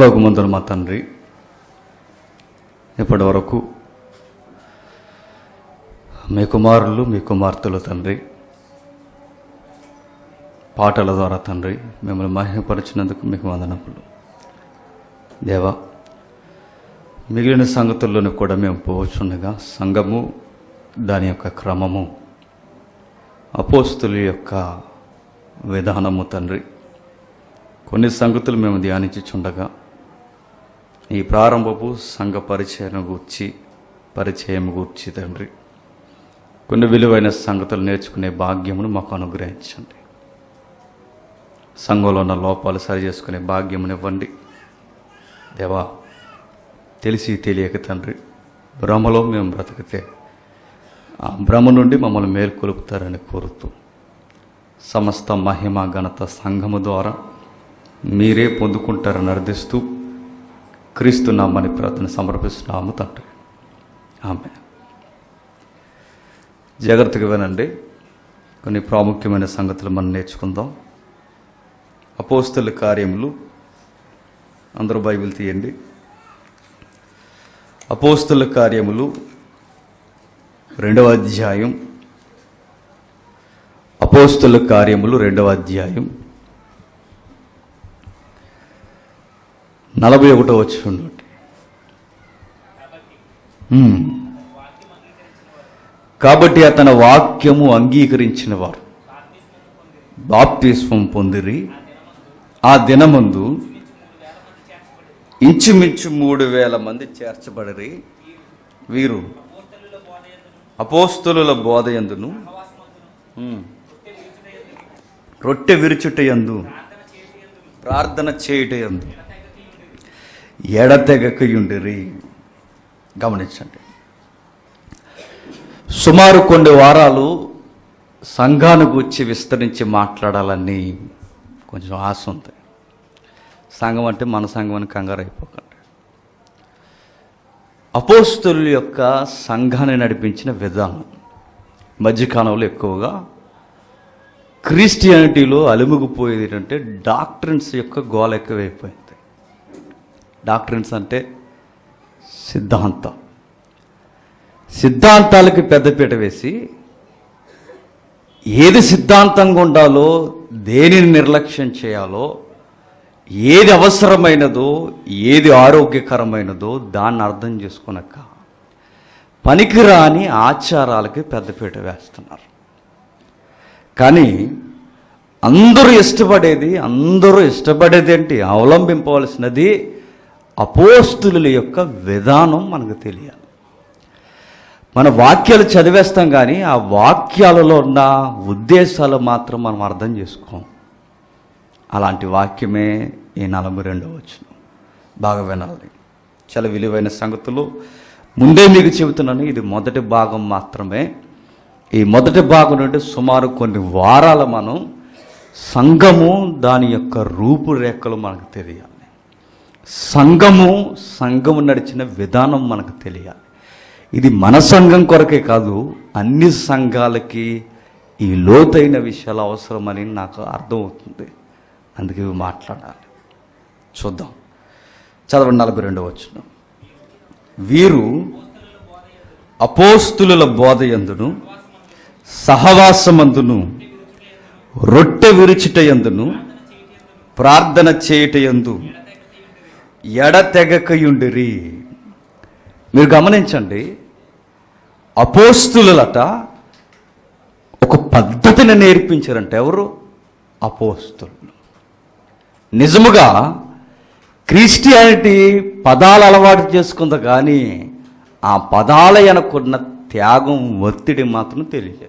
పరలోకమందున మా తండ్రి ఇప్పటి వరకు మీ కుమారులు మీ కుమార్తెలు తండ్రి పాటల ద్వారా తండ్రి మిమ్మల్ని మహిమపరిచినందుకు మీకు వందనములు దేవా మిగిలిన సంగతుల్లోనూ కూడా మేము పోవచ్చుండగా సంఘము దాని యొక్క క్రమము అపోస్తుల యొక్క విధానము తండ్రి కొన్ని సంగతులు మేము ధ్యానించుచుండగా ఈ ప్రారంభపు సంఘ పరిచయం గూర్చి పరిచయం గూర్చి తండ్రి కొన్ని విలువైన సంగతులు నేర్చుకునే భాగ్యమును మాకు అనుగ్రహించండి సంఘంలో ఉన్న లోపాలు సరి చేసుకునే భాగ్యమునివ్వండి దేవా తెలిసి తెలియక తండ్రి భ్రమలో మేము బ్రతికితే ఆ భ్రమ నుండి మమ్మల్ని మేల్కొలుపుతారని కోరుతూ సమస్త మహిమ ఘనత సంఘము ద్వారా మీరే పొందుకుంటారని అర్థిస్తూ క్రీస్తు నామని ప్రార్థన సమర్పిస్తున్నాము తండ్రి ఆమె జాగ్రత్తగా వినండి కొన్ని ప్రాముఖ్యమైన సంగతులు మనం నేర్చుకుందాం అపోస్తుల కార్యములు అందరూ బైబిల్ తీయండి అపోస్తుల కార్యములు రెండవ అధ్యాయం అపోస్తుల కార్యములు రెండవ అధ్యాయం నలభై ఒకటో వచ్చి ఉండండి హ్మ్. కాబట్టి అతని వాక్యము అంగీకరించిన వారు బాప్తిస్వం పొందిరి ఆ దినమందు ఇంచుమించు మూడు వేల మంది చేర్చబడిరి వీరు అపోస్తుల బోధయందును ఉమ్, రొట్టె విరుచుటయందు ప్రార్థన చేయుటయందు ఎడతెగకయుండిరి గమనించండి సుమారు కొన్ని వారాలు సంఘాన్ని గురించి విస్తరించి మాట్లాడాలని కొంచెం ఆశ ఉంది సంఘం అంటే మన సంఘం అని కంగారు అయిపోకండి అపోస్తుల యొక్క సంఘాన్ని నడిపించిన విధానం మధ్యకాలంలో ఎక్కువగా క్రిస్టియానిటీలో అలుముకుపోయేది ఏంటంటే డాక్టర్స్ యొక్క గోల ఎక్కువైపోయింది డాక్టర్స్ అంటే సిద్ధాంతం సిద్ధాంతాలకి పెద్దపీట వేసి ఏది సిద్ధాంతంగా ఉండాలో దేనిని నిర్లక్ష్యం చేయాలో ఏది అవసరమైనదో ఏది ఆరోగ్యకరమైనదో దాన్ని అర్థం చేసుకునక పనికిరాని ఆచారాలకి పెద్దపీట వేస్తున్నారు కానీ అందరూ ఇష్టపడేది అందరూ ఇష్టపడేది ఏంటి అవలంబింపవలసినది అపోస్తుల యొక్క విధానం మనకు తెలియాలి మన వాక్యాలు చదివేస్తాం కానీ ఆ వాక్యాలలో ఉన్న ఉద్దేశాలు మాత్రం మనం అర్థం చేసుకోం అలాంటి వాక్యమే ఈ నలభై రెండవ వచ్చిన బాగా వినాలి చాలా విలువైన సంగతులు ముందే మీకు చెబుతున్నాను ఇది మొదటి భాగం మాత్రమే ఈ మొదటి భాగం నుండి సుమారు కొన్ని వారాల మనం సంఘము దాని యొక్క రూపురేఖలు మనకు తెలియాలి సంఘము సంఘము నడిచిన విధానం మనకు తెలియాలి ఇది మన సంఘం కొరకే కాదు అన్ని సంఘాలకి ఈ లోతైన విషయాలు అవసరమని నాకు అర్థమవుతుంది అందుకే ఇవి మాట్లాడాలి చూద్దాం చదవండి నలభై రెండవ వచ్చిన వీరు అపోస్తుల బోధయందును సహవాసమందును రొట్టె విరుచుటయందును ప్రార్థన చేయుటయందు ఎడతెగకయుండిరి మీరు గమనించండి అపోస్తులట ఒక పద్ధతిని నేర్పించారంట ఎవరు అపోస్తులు నిజముగా క్రిస్టియానిటీ పదాలు అలవాటు చేసుకుంది కానీ ఆ పదాల వెనకున్న త్యాగం ఒత్తిడి మాత్రం తెలియదు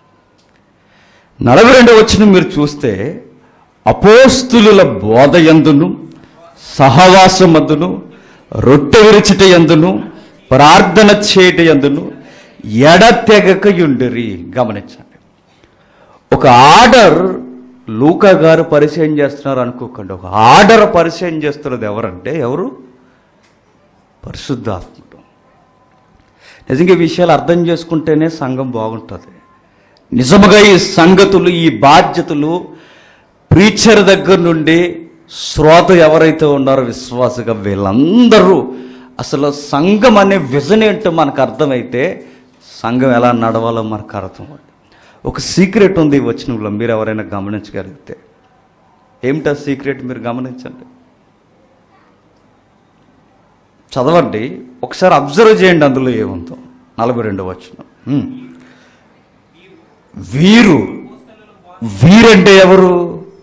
నలభై రెండు వచ్చిన మీరు చూస్తే అపోస్తుల బోధ ఎందును సహవాసమందును రొట్టె విరిచిట ఎందును ప్రార్థన చేయట ఎందును ఎడతెగకయుండిరి గమనించండి ఒక ఆర్డర్ లూకా గారు పరిచయం చేస్తున్నారు అనుకోకండి ఒక ఆర్డర్ పరిచయం చేస్తున్నది ఎవరంటే ఎవరు పరిశుద్ధాత్ముడు నిజంగా ఈ విషయాలు అర్థం చేసుకుంటేనే సంఘం బాగుంటుంది నిజముగా ఈ సంగతులు ఈ బాధ్యతలు ప్రీచర్ దగ్గర నుండి శ్రోత ఎవరైతే ఉన్నారో విశ్వాసగా వీళ్ళందరూ అసలు సంఘం అనే విజన్ ఏంటో మనకు అర్థమైతే సంఘం ఎలా నడవాలో మనకు అర్థం అవుతుంది. ఒక సీక్రెట్ ఉంది ఈ వచనంలో మీరు ఎవరైనా గమనించగలిగితే ఏమిటా సీక్రెట్ మీరు గమనించండి చదవండి ఒకసారి అబ్జర్వ్ చేయండి అందులో ఏముందో నలభై రెండు వచనం హ్మ్. వీరు వీరంటే ఎవరు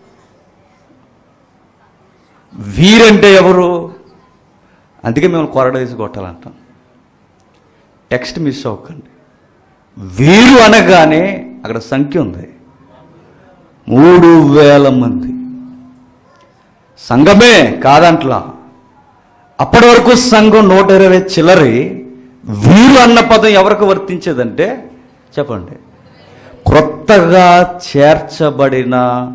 వీరంటే ఎవరు అందుకే మేము కొరడేసి కొట్టాలంటాం టెక్స్ట్ మిస్ అవ్వకండి వీరు అనగానే అక్కడ సంఖ్య ఉంది మూడు వేల మంది సంఘమే కాదంట్లా అప్పటి వరకు సంఘం నూట ఇరవై చిల్లరి వీరు అన్న పదం ఎవరికి వర్తించేదంటే చెప్పండి క్రొత్తగా చేర్చబడిన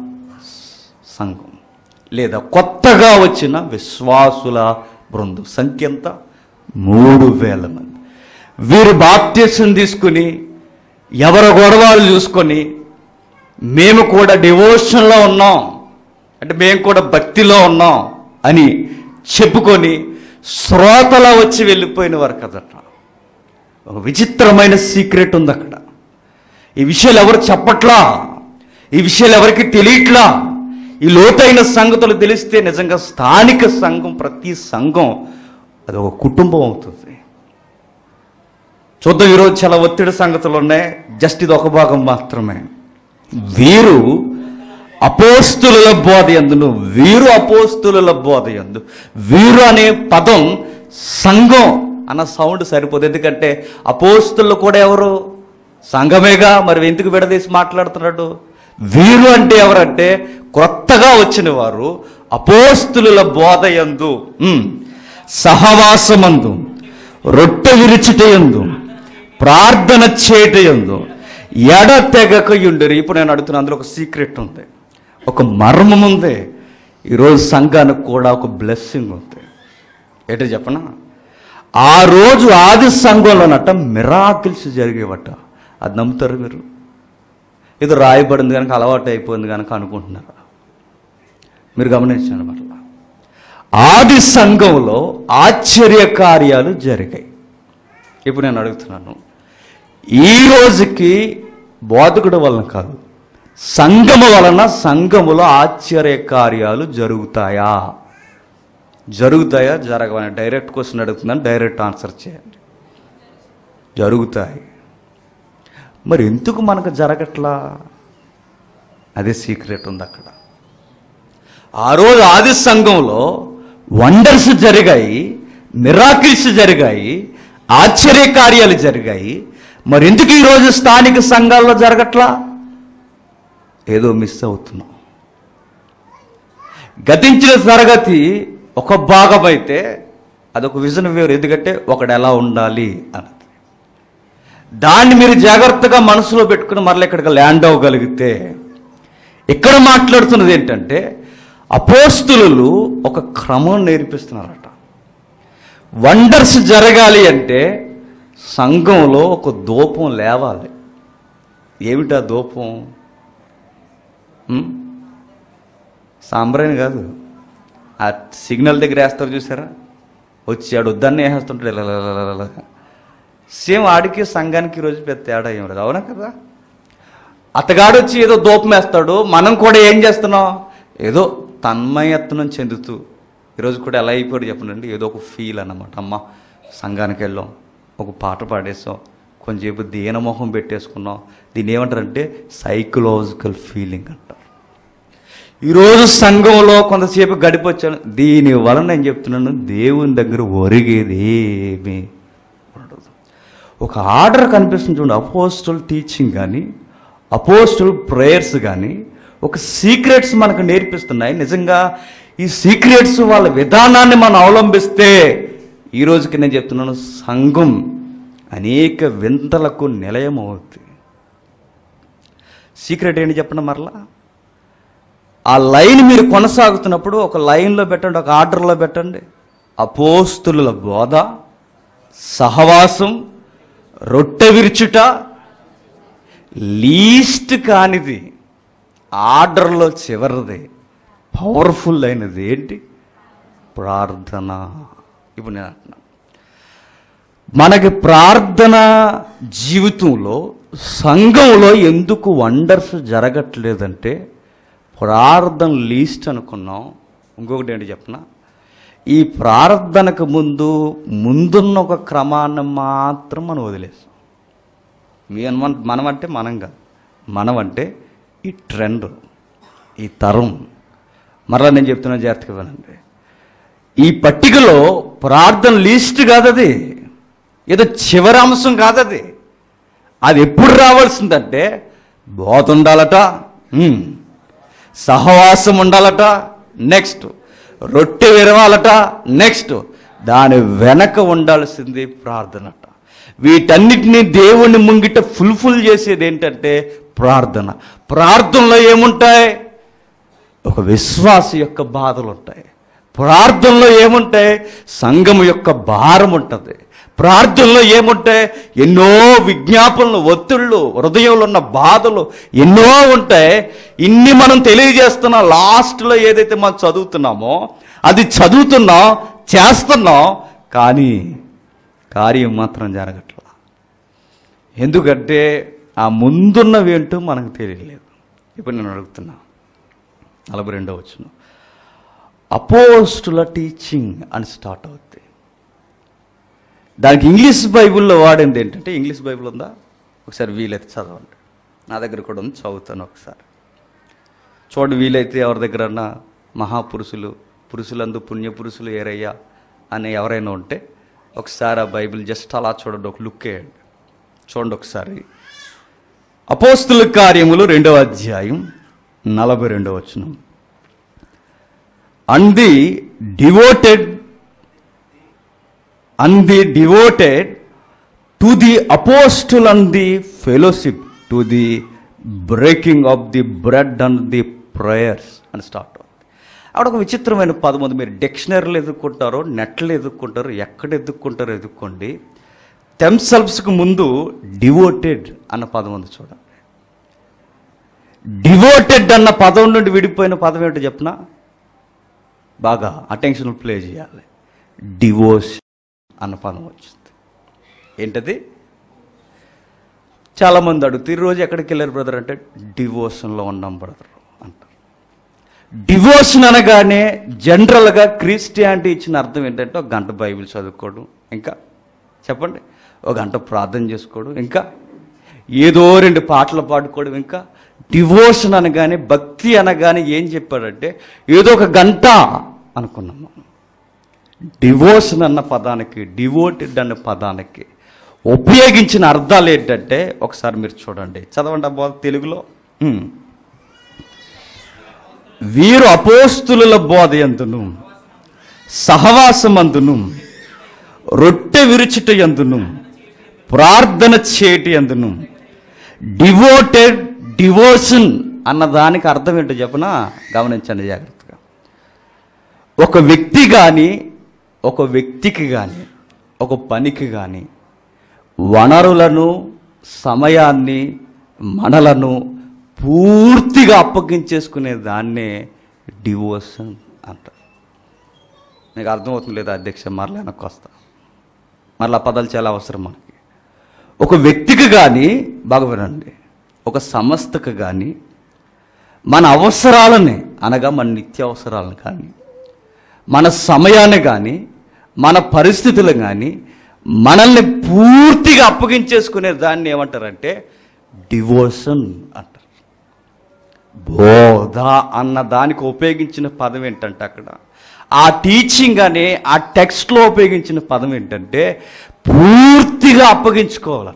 సంఘం లేదా కొత్తగా వచ్చిన విశ్వాసుల బృందం సంఖ్య ఎంత మూడు వేల మంది వీరు బాప్త్యసం తీసుకుని ఎవరి గొడవలు చూసుకొని మేము కూడా డివోషన్లో ఉన్నాం అంటే మేము కూడా భక్తిలో ఉన్నాం అని చెప్పుకొని శ్రోతలా వచ్చి వెళ్ళిపోయిన వారు కదట ఒక విచిత్రమైన సీక్రెట్ ఉంది అక్కడ ఈ విషయాలు ఎవరు చెప్పట్లా ఈ విషయాలు ఎవరికి తెలియట్లా ఈ లోతైన సంగతులు తెలిస్తే నిజంగా స్థానిక సంఘం ప్రతి సంఘం అది ఒక కుటుంబం అవుతుంది చూద్దాం ఈరోజు చాలా ఒత్తిడి సంగతులు ఉన్నాయి జస్ట్ ఇది ఒక భాగం మాత్రమే వీరు అపోస్తుల బోధ ఎందును వీరు అపోస్తుల బోధ ఎందు వీరు అనే పదం సంఘం అన్న సౌండ్ సరిపోదు ఎందుకంటే అపోస్తులు కూడా ఎవరు సంఘమేగా మరి ఎందుకు విడదీసి మాట్లాడుతున్నాడు వీరు అంటే ఎవరంటే క్రొత్తగా వచ్చిన వారు అపోస్తుల బోధ ఎందు ఉమ్, సహవాసమందు రొట్టె విరుచుటయందు ప్రార్థన చేయటయందు ఎడతెగక యుండరు ఇప్పుడు నేను అడుగుతున్నా అందులో ఒక సీక్రెట్ ఉంది ఒక మర్మం ఉంది ఈరోజు సంఘానికి కూడా ఒక బ్లెస్సింగ్ ఉంది ఏంటో చెప్పనా ఆ రోజు ఆది సంఘంలోనట మిరాకిల్స్ జరిగేవట అది నమ్ముతారు మీరు ఇది రాయబడింది కనుక అలవాటు అయిపోయింది కనుక అనుకుంటున్నారా మీరు గమనించండి మరలా ఆది సంఘంలో ఆశ్చర్య కార్యాలు జరిగాయి ఇప్పుడు నేను అడుగుతున్నాను ఈ రోజుకి బోధకుడు వలన కాదు సంఘము వలన సంఘములో ఆశ్చర్య కార్యాలు జరుగుతాయా జరుగుతాయా జరగవని డైరెక్ట్ క్వశ్చన్ అడుగుతున్నాను డైరెక్ట్ ఆన్సర్ చేయండి జరుగుతాయి మరి ఎందుకు మనకు జరగట్లా అదే సీక్రెట్ ఉంది అక్కడ ఆ రోజు ఆది సంఘంలో వండర్స్ జరిగాయి మిరాకిల్స్ జరిగాయి ఆశ్చర్య కార్యాలు జరిగాయి మరి ఎందుకు ఈరోజు స్థానిక సంఘాల్లో జరగట్లా ఏదో మిస్ అవుతున్నాం గతించిన తరగతి ఒక భాగం అయితే అదొక విజన్ వేరు ఎందుకంటే ఒకడు ఎలా ఉండాలి అన్నది దాన్ని మీరు జాగ్రత్తగా మనసులో పెట్టుకుని మరలా ఇక్కడికి ల్యాండ్ అవ్వగలిగితే ఇక్కడ మాట్లాడుతున్నది ఏంటంటే అపోస్తులు ఒక క్రమం నేర్పిస్తున్నారట వండర్స్ జరగాలి అంటే సంఘంలో ఒక దూపం లేవాలి ఏమిటా దూపం ఉం? సాంబ్రాణి కాదు ఆ సిగ్నల్ దగ్గర వేస్తారు చూసారా వచ్చి ఆడు వద్దన్నే వేసేస్తుంటాడు ఇలా ఇలా ఇలా ఇలా ఇలా. సేమ్ ఆడికి సంఘానికి ఈరోజు పెద్ద తేడా ఏం లేదు అవునా కదా అతగాడు వచ్చి ఏదో దూపం వేస్తాడు మనం కూడా ఏం చేస్తున్నాం ఏదో తన్మయత్నం చెందుతూ ఈరోజు కూడా ఎలా అయిపోయాడు చెప్పండి ఏదో ఒక ఫీల్ అన్నమాట అమ్మ సంఘానికి వెళ్ళాం ఒక పాట పాడేసాం కొంచెంసేపు దీనమోహం పెట్టేసుకున్నాం దీన్ని ఏమంటారంటే సైకలాజికల్ ఫీలింగ్ అంటారు ఈరోజు సంఘంలో కొంతసేపు గడిపొచ్చాను దీని వలన నేను చెప్తున్నాను దేవుని దగ్గర ఒరిగేది ఏమీ ఉండదు ఒక ఆర్డర్ కనిపిస్తుంది చూడండి అపోస్టల్ టీచింగ్ కానీ అపోస్టల్ ప్రేయర్స్ కానీ ఒక సీక్రెట్స్ మనకు నేర్పిస్తున్నాయి నిజంగా ఈ సీక్రెట్స్ వాళ్ళ విధానాన్ని మనం అవలంబిస్తే ఈ రోజుకి నేను చెప్తున్నాను సంఘం అనేక వింతలకు నిలయం అవుతుంది సీక్రెట్ ఏంటి చెప్పండి మరలా ఆ లైన్ మీరు కొనసాగుతున్నప్పుడు ఒక లైన్లో పెట్టండి ఒక ఆర్డర్లో పెట్టండి అపోస్తుల బోధ సహవాసం రొట్టె విరుచుట లీస్ట్ కానిది ఆర్డర్లో చివరిది పవర్ఫుల్ అయినది ఏంటి ప్రార్థన ఇప్పుడు నేను అంటున్నా మనకి ప్రార్థన జీవితంలో సంఘంలో ఎందుకు వండర్స్ జరగట్లేదంటే ప్రార్థన లీస్ట్ అనుకున్నాం ఇంకొకటి ఏంటి చెప్పనా ఈ ప్రార్థనకు ముందు ముందున్న ఒక క్రమాన్ని మాత్రం మనం వదిలేస్తాం మీ అనుమానం మనం అంటే మనం కాదు మనం అంటే ఈ ట్రెండ్ ఈ తరం మరలా నేను చెప్తున్నా జాగ్రత్తగా వినండి ఈ పట్టికలో ప్రార్థన లీస్ట్ కాదు అది ఏదో చివరి అంశం కాదు అది అది ఎప్పుడు రావాల్సిందంటే బోధ ఉండాలట ఉమ్. సహవాసం ఉండాలట నెక్స్ట్ రొట్టె విరవాలట నెక్స్ట్ దాని వెనక ఉండాల్సింది ప్రార్థనట వీటన్నిటినీ దేవుని ముంగిట ఫుల్ఫిల్ చేసేది ఏంటంటే ప్రార్థన ప్రార్థనలో ఏముంటాయి ఒక విశ్వాస యొక్క బాధలు ఉంటాయి ప్రార్థనలో ఏముంటాయి సంఘం యొక్క భారం ఉంటుంది ప్రార్థనలో ఏముంటాయి ఎన్నో విజ్ఞాపనలు ఒత్తిళ్ళు హృదయంలో ఉన్న బాధలు ఎన్నో ఉంటాయి ఇన్ని మనం తెలియజేస్తున్న లాస్ట్లో ఏదైతే మనం చదువుతున్నామో అది చదువుతున్నాం చేస్తున్నాం కానీ కార్యం మాత్రం జరగట్లా ఎందుకంటే ఆ ముందున్నవి ఏంటో మనకు తెలియలేదు ఇప్పుడు నేను అడుగుతున్నా నలభై రెండో వచ్చిన అపోస్టుల టీచింగ్ అని స్టార్ట్ అవుద్ది దానికి ఇంగ్లీష్ బైబిల్లో వాడింది ఏంటంటే ఇంగ్లీష్ బైబిల్ ఉందా ఒకసారి వీలైతే చదవండి నా దగ్గర కూడా ఉంది చదువుతాను ఒకసారి చూడండి వీలైతే ఎవరి దగ్గరన్నా మహాపురుషులు పురుషులందు పుణ్యపురుషులు ఏరయ్యా అని ఎవరైనా ఉంటే ఒకసారి ఆ బైబిల్ జస్ట్ అలా చూడండి ఒక లుక్ వేయండి చూడండి ఒకసారి అపోస్తుల కార్యములు రెండవ అధ్యాయం నలభై రెండవ వచనం and the devoted and the devoted to the apostle and the fellowship to the breaking of the bread and the prayers అని స్టార్ట్ అవుతుంది అక్కడ ఒక విచిత్రమైన పదం ఉంది మీరు డిక్షనరీలు ఎదుర్కొంటారో నెట్లు ఎదుర్కొంటారో ఎక్కడ ఎదుర్కొంటారో ఎదుర్కోండి తెమ్సెల్ఫ్స్కి ముందు డివోటెడ్ అన్న పదం ఉంది చూడండి డివోటెడ్ అన్న పదం నుండి విడిపోయిన పదం ఏంటో చెప్పనా బాగా అటెన్షన్ ప్లే చేయాలి డివోర్స్ అన్న పదం వచ్చింది ఏంటది చాలామంది అడుగుతారు ఈరోజు ఎక్కడికి వెళ్ళారు బ్రదర్ అంటే డివోషన్లో ఉన్నాం బ్రదర్ అంటారు డివోషన్ అనగానే జనరల్గా క్రిస్టియానిటీ ఇచ్చిన అర్థం ఏంటంటే ఒక గంట బైబిల్ చదువుకోవడం ఇంకా చెప్పండి ఒక గంట ప్రార్థన చేసుకోవడం ఇంకా ఏదో రెండు పాటలు పాడుకోవడం ఇంకా డివోషన్ అనగానే భక్తి అనగానే ఏం చెప్పాడంటే ఏదో ఒక గంట అనుకున్నాం మనం డివోషన్ అన్న పదానికి డివోటెడ్ అన్న పదానికి ఉపయోగించిన అర్థాలు ఏంటంటే ఒకసారి మీరు చూడండి చదవండి అబ్బా తెలుగులో హ్మ్. వీరు అపోస్తుల బోధ ఎందును సహవాసమందును రొట్టె విరుచుట ఎందును ప్రార్థన చేటి ఎందును డివోటెడ్ డివోషన్ అన్న దానికి అర్థం ఏంటో చెప్పనా గమనించండి జాగ్రత్తగా ఒక వ్యక్తి కానీ ఒక వ్యక్తికి కానీ ఒక పనికి కానీ వనరులను సమయాన్ని మనలను పూర్తిగా అప్పగించేసుకునే దాన్నే డివోషన్ అంటారు మీకు అర్థమవుతుంది లేదా అధ్యక్ష మరలా వెనక్కి వస్తా మరలా పదాలు చాలా అవసరం మనకి ఒక వ్యక్తికి కానీ బాగా వినండి ఒక సంస్థకు కానీ మన అవసరాలని అనగా మన నిత్యావసరాలను కానీ మన సమయాన్ని కానీ మన పరిస్థితులు కానీ మనల్ని పూర్తిగా అప్పగించేసుకునే దాన్ని ఏమంటారంటే డివోషన్ అంటారు బోధ అన్న దానికి ఉపయోగించిన పదం ఏంటంటే అక్కడ ఆ టీచింగ్ అనే ఆ టెక్స్ట్లో ఉపయోగించిన పదం ఏంటంటే పూర్తిగా అప్పగించుకోవాలట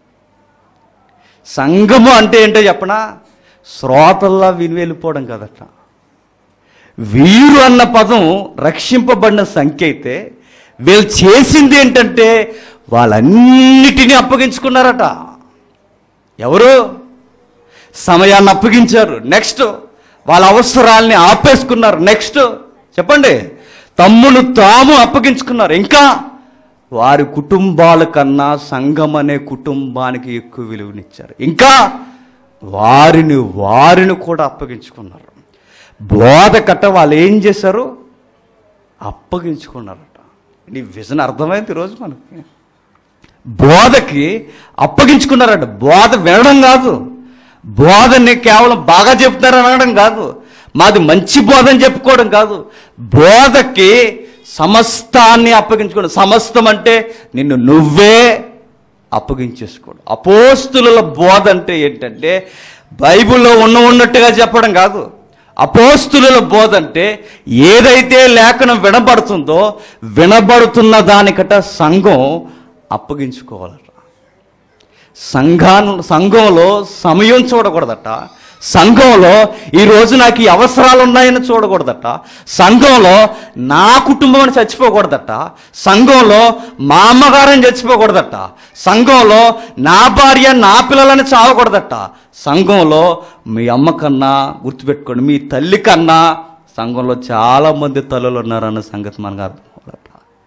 సంఘము అంటే ఏంటో చెప్పనా శ్రోతల్లా విని వెళ్ళిపోవడం కదట వీరు అన్న పదం రక్షింపబడిన సంఖ్య అయితే వీళ్ళు చేసింది ఏంటంటే వాళ్ళన్నిటినీ అప్పగించుకున్నారట ఎవరు సమయాన్ని అప్పగించారు నెక్స్ట్ వాళ్ళ అవసరాల్ని ఆపేసుకున్నారు నెక్స్ట్ చెప్పండి తమ్మును తాము అప్పగించుకున్నారు ఇంకా వారి కుటుంబాల కన్నా సంఘం అనే కుటుంబానికి ఎక్కువ విలువనిచ్చారు ఇంకా వారిని వారిని కూడా అప్పగించుకున్నారు బోధ కట్ట వాళ్ళు ఏం చేశారు అప్పగించుకున్నారట నీ విజన్ అర్థమైంది ఈరోజు మనకి బోధకి అప్పగించుకున్నారట బోధ వినడం కాదు బోధని కేవలం బాగా చెప్తారని అనడం కాదు మాది మంచి బోధ అని చెప్పుకోవడం కాదు బోధకి సమస్తాన్ని అప్పగించుకోవడం సమస్తం అంటే నిన్ను నువ్వే అప్పగించేసుకోవడం అపోస్తుల బోధ అంటే ఏంటంటే బైబిల్లో ఉన్న ఉన్నట్టుగా చెప్పడం కాదు అపోస్తుల బోధ అంటే ఏదైతే లేఖనం వినబడుతుందో వినబడుతున్న దానికట సంఘం అప్పగించుకోవాలట సంఘాన్ సంఘంలో సమయం చూడకూడదట సంఘంలో ఈ రోజు నాకు ఈ అవసరాలు ఉన్నాయని చూడకూడదట సంఘంలో నా కుటుంబం అని చచ్చిపోకూడదట సంఘంలో మా అమ్మగారని చచ్చిపోకూడదట సంఘంలో నా భార్య నా పిల్లలని చావకూడదట సంఘంలో మీ అమ్మ కన్నా గుర్తుపెట్టుకోండి మీ తల్లి కన్నా సంఘంలో చాలా మంది తల్లులు ఉన్నారన్న సంగతి మనకు అర్థం అవ్వాలట.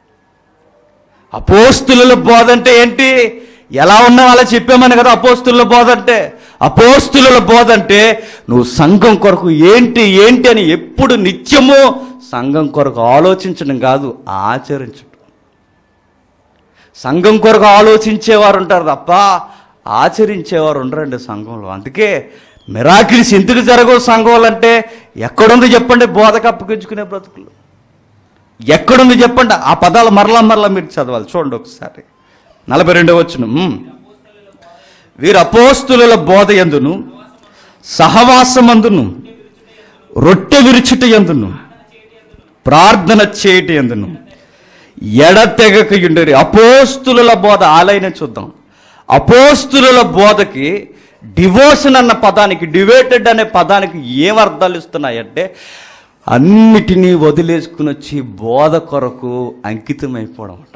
అపోస్తుల బోధ అంటే ఏంటి ఎలా ఉన్నా అలా చెప్పామని కదా అపోస్తుల బోధ అంటే అపోస్తుల బోధ అంటే నువ్వు సంఘం కొరకు ఏంటి ఏంటి అని ఎప్పుడు నిత్యము సంఘం కొరకు ఆలోచించడం కాదు ఆచరించడం సంఘం కొరకు ఆలోచించేవారు ఉంటారు తప్ప ఆచరించేవారు ఉండరండి సంఘంలో అందుకే మిరాకిల్స్ ఎందుకు జరగవు సంఘంలో అంటే ఎక్కడుంది చెప్పండి బోధకు అప్పగించుకునే బ్రతుకులు ఎక్కడుంది చెప్పండి ఆ పదాలు మరలా మరలా మీరు చదవాలి చూడండి ఒకసారి నలభై రెండవ వచ్చును వీరు అపోస్తుల బోధ ఎందును సహవాసమందును రొట్టె విరుచుట ఎందును ప్రార్థన చేయట ఎందును ఎడతెగక ఉండేది అపోస్తుల బోధ ఆలయన చూద్దాం అపోస్తుల బోధకి డివోషన్ అన్న పదానికి డివేటెడ్ అనే పదానికి ఏం అర్థాలు ఇస్తున్నాయంటే అన్నిటినీ వదిలేసుకుని వచ్చి బోధ కొరకు అంకితమైపోవడం అంట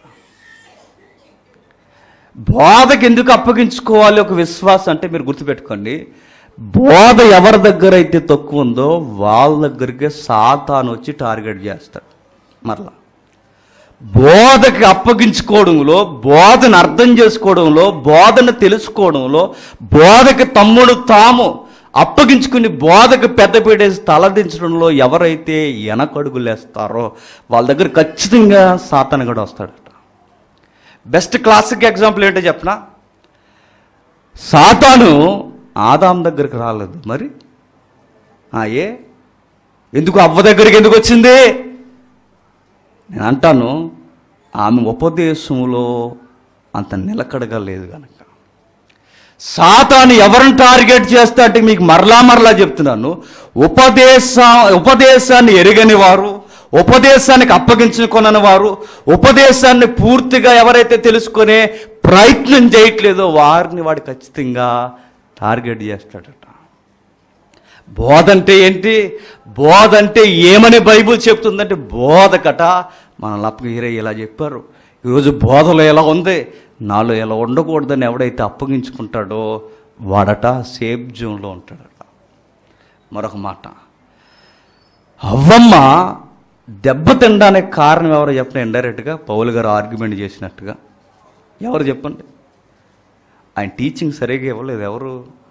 బోధకి ఎందుకు అప్పగించుకోవాలి ఒక విశ్వాసం అంటే మీరు గుర్తుపెట్టుకోండి బోధ ఎవరి దగ్గర అయితే తక్కువ ఉందో వాళ్ళ దగ్గరికే సాతాను వచ్చి టార్గెట్ చేస్తాడు మరలా బోధకి అప్పగించుకోవడంలో బోధను అర్థం చేసుకోవడంలో బోధను తెలుసుకోవడంలో బోధకి తమ్ముడు తాము అప్పగించుకుని బోధకు పెద్ద పీడేసి తలదించడంలో ఎవరైతే వెనకడుగులేస్తారో వాళ్ళ దగ్గర ఖచ్చితంగా సాతాను కూడా వస్తాడట బెస్ట్ క్లాసిక్ ఎగ్జాంపుల్ ఏంటో చెప్పనా సాతాను ఆదాం దగ్గరికి రాలేదు మరి ఆ, ఏ ఎందుకు అవ్వ దగ్గరికి ఎందుకు వచ్చింది నేను అంటాను ఆమె ఉపదేశంలో అంత నిలకడగా లేదు కనుక సాతాను ఎవరిని టార్గెట్ చేస్తా అంటే మీకు మరలా మరలా చెప్తున్నాను ఉపదేశ ఉపదేశాన్ని ఎరగని వారు ఉపదేశానికి అప్పగించుకొనని వారు ఉపదేశాన్ని పూర్తిగా ఎవరైతే తెలుసుకునే ప్రయత్నం చేయట్లేదో వారిని వాడు ఖచ్చితంగా టార్గెట్ చేస్తాడట బోధ అంటే ఏంటి బోధ అంటే ఏమని బైబుల్ చెప్తుందంటే బోధకట మన లప్పగిరే ఇలా చెప్పారు ఈరోజు బోధలో ఎలా ఉంది నాలో ఎలా ఉండకూడదని ఎవడైతే అప్పగించుకుంటాడో వాడట సేఫ్ జోన్లో ఉంటాడట మరొక మాట అవ్వమ్మ దెబ్బ తినడానికి కారణం ఎవరో చెప్పండి ఇండైరెక్ట్గా పౌలు గారు ఆర్గ్యుమెంట్ చేసినట్టుగా ఎవరు చెప్పండి ఆయన టీచింగ్ సరిగా ఇవ్వలేదు ఎవరు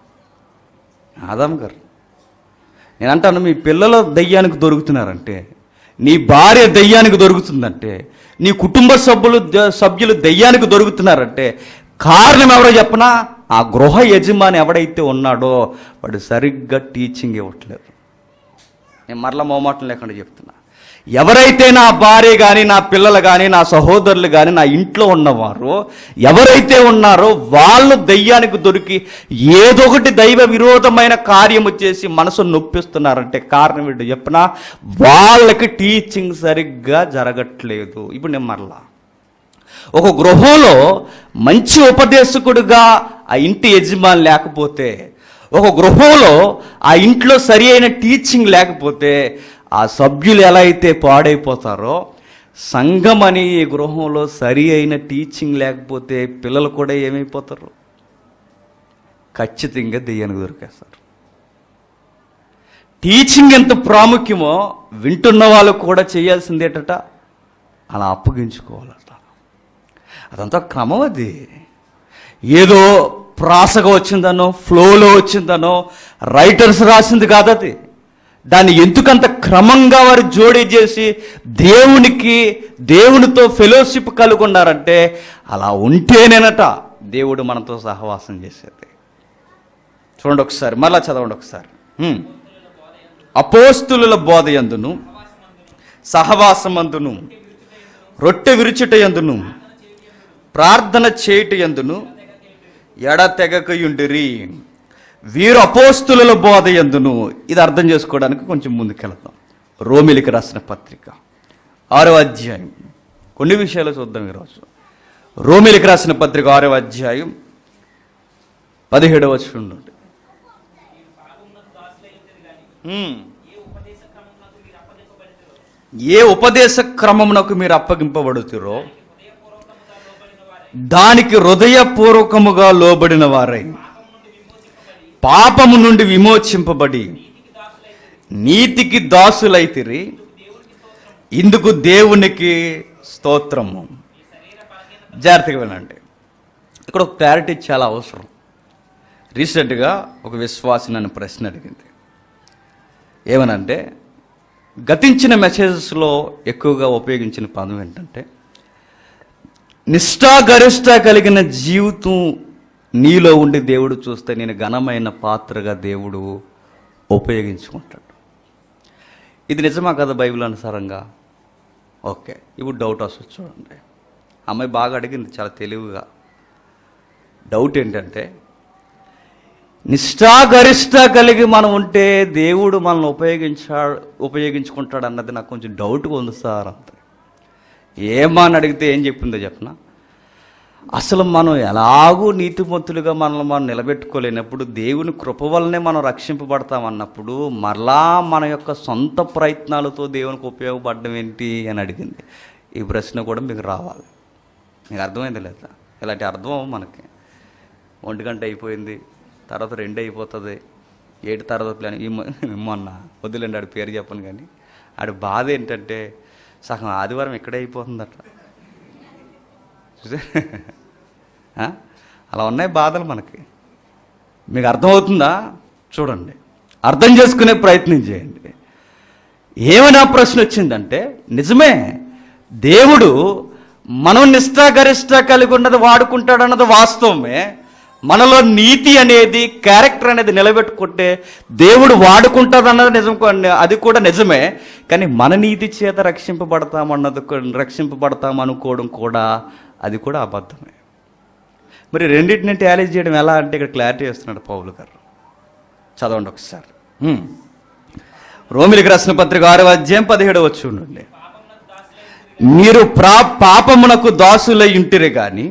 ఆదాం గారు నేను అంటాను మీ పిల్లలు దయ్యానికి దొరుకుతున్నారంటే నీ భార్య దయ్యానికి దొరుకుతుందంటే నీ కుటుంబ సభ్యులు ద- సభ్యులు దయ్యానికి దొరుకుతున్నారంటే కారణం ఎవరో చెప్పనా ఆ గృహ యజమాని ఎవడైతే ఉన్నాడో వాడు సరిగ్గా టీచింగ్ ఇవ్వట్లేదు నేను మరలా మొహమాటం లేకుండా చెప్తున్నా ఎవరైతే నా భార్య కానీ నా పిల్లలు కానీ నా సహోదరులు కానీ నా ఇంట్లో ఉన్నవారు ఎవరైతే ఉన్నారో వాళ్ళు దయ్యానికి దొరికి ఏదో ఒకటి దైవ విరోధమైన కార్యము చేసి మనసు నొప్పిస్తున్నారంటే కారణం ఏంటో చెప్పిన వాళ్ళకి టీచింగ్ సరిగ్గా జరగట్లేదు ఇప్పుడు నేను మరలా ఒక గృహంలో మంచి ఉపదేశకుడుగా ఆ ఇంటి యజమాని లేకపోతే ఒక గృహంలో ఆ ఇంట్లో సరి అయిన టీచింగ్ లేకపోతే ఆ సభ్యులు ఎలా అయితే పాడైపోతారో సంఘం అని ఈ గృహంలో సరి అయిన టీచింగ్ లేకపోతే పిల్లలు కూడా ఏమైపోతారు ఖచ్చితంగా దెయ్యానికి దొరికేస్తారు టీచింగ్ ఎంత ప్రాముఖ్యమో వింటున్న వాళ్ళు కూడా చేయాల్సిందేటట అలా అప్పగించుకోవాలట అదంతా క్రమం అది ఏదో ప్రాసగా వచ్చిందనో ఫ్లోలో వచ్చిందనో రైటర్స్ రాసింది కాదు అది దాన్ని ఎందుకంత క్రమంగా వారు జోడీ చేసి దేవునికి దేవునితో ఫెలోషిప్ కలిగి ఉన్నారంటే అలా ఉంటేనేనట దేవుడు మనతో సహవాసం చేసేది చూడండి ఒకసారి మళ్ళా చదవండి ఒకసారి హ్మ్. అపోస్తులుల బోధ యందును సహవాసమందును రొట్టె విరుచుట యందును ప్రార్థన చేయుట యందును ఎడతెగకయుండిరి వీరు అపోస్తుల బోధ యందును ఇది అర్థం చేసుకోవడానికి కొంచెం ముందుకెళ్తాం రోమిలికి రాసిన పత్రిక ఆరో అధ్యాయం కొన్ని విషయాలు చూద్దాం ఈరోజు రోమిలికి రాసిన పత్రిక ఆరో అధ్యాయం పదిహేడవ వచనం నుండి హ్మ్. ఏ ఉపదేశ క్రమమునకు మీరు అప్పగింపబడుతురో దానికి హృదయపూర్వకముగా లోబడిన వారై పాపము నుండి విమోచింపబడి నీతికి దాసులైతిరి ఇందుకు దేవునికి స్తోత్రము జాగ్రత్తగా వినండి ఇక్కడ ఒక క్లారిటీ చాలా అవసరం రీసెంట్గా ఒక విశ్వాసి నన్ను ప్రశ్న అడిగింది ఏమనంటే గతించిన మెసేజెస్లో ఎక్కువగా ఉపయోగించిన పదం ఏంటంటే నిష్ఠాగరిష్ట కలిగిన జీవితం నీలో ఉండి దేవుడు చూస్తే నేను ఘనమైన పాత్రగా దేవుడు ఉపయోగించుకుంటాడు ఇది నిజమా కదా బైబిల్ అనుసారంగా ఓకే ఇప్పుడు డౌట్ వస్తుంది చూడండి అమ్మాయి బాగా అడిగింది చాలా తెలివిగా డౌట్ ఏంటంటే నిష్ఠాగరిష్ట కలిగి మనం ఉంటే దేవుడు మనల్ని ఉపయోగించా ఉపయోగించుకుంటాడు అన్నది నాకు కొంచెం డౌట్గా ఉంది సార్ అంతే ఏమా అని అడిగితే ఏం చెప్పిందో చెప్పనా అసలు మనం ఎలాగూ నీతిమంతులుగా మనల్ని మనం నిలబెట్టుకోలేనప్పుడు దేవుని కృప వల్లనే మనం రక్షింపబడతామన్నప్పుడు మరలా మన యొక్క సొంత ప్రయత్నాలతో దేవునికి ఉపయోగపడడం ఏంటి అని అడిగింది ఈ ప్రశ్న కూడా మీకు రావాలి మీకు అర్థమైంది లేదా ఇలాంటి అర్థం మనకి ఒంటి గంట అయిపోయింది తర్వాత రెండు అయిపోతుంది ఏడు తర్వాత ప్లాన్ ఈ మొ- మొన్న వద్దులేండి ఆడి పేరు చెప్పను కానీ ఆడి బాధ ఏంటంటే సగం ఆదివారం ఇక్కడే అయిపోతుందట చూసా ఆ? అలా ఉన్నాయి బాధలు మనకి మీకు అర్థమవుతుందా చూడండి అర్థం చేసుకునే ప్రయత్నం చేయండి ఏమైనా ప్రశ్న వచ్చిందంటే నిజమే దేవుడు మనం నిష్ఠాగరిష్ట కలిగి ఉన్నది వాడుకుంటాడన్నది వాస్తవమే మనలో నీతి అనేది క్యారెక్టర్ అనేది నిలబెట్టుకుంటే దేవుడు వాడుకుంటాడన్నది నిజం కొన్ని- అది కూడా నిజమే కానీ మన నీతి చేత రక్షింపబడతామన్నది కూడా- రక్షింపబడతాం అనుకోవడం కూడా అది కూడా అబద్ధమే మరి రెండింటిని టాలీ చేయడం ఎలా అంటే ఇక్కడ క్లారిటీ చేస్తున్నాడు పౌలు గారు చదవండి ఒకసారి హ్మ్. రోమిలికి రాసిన పత్రిక ఆరవ అధ్యాయం పదిహేడు వచ్చి ఉండండి మీరు ప్రా పాపమునకు దాసులై ఉంటిరే గాని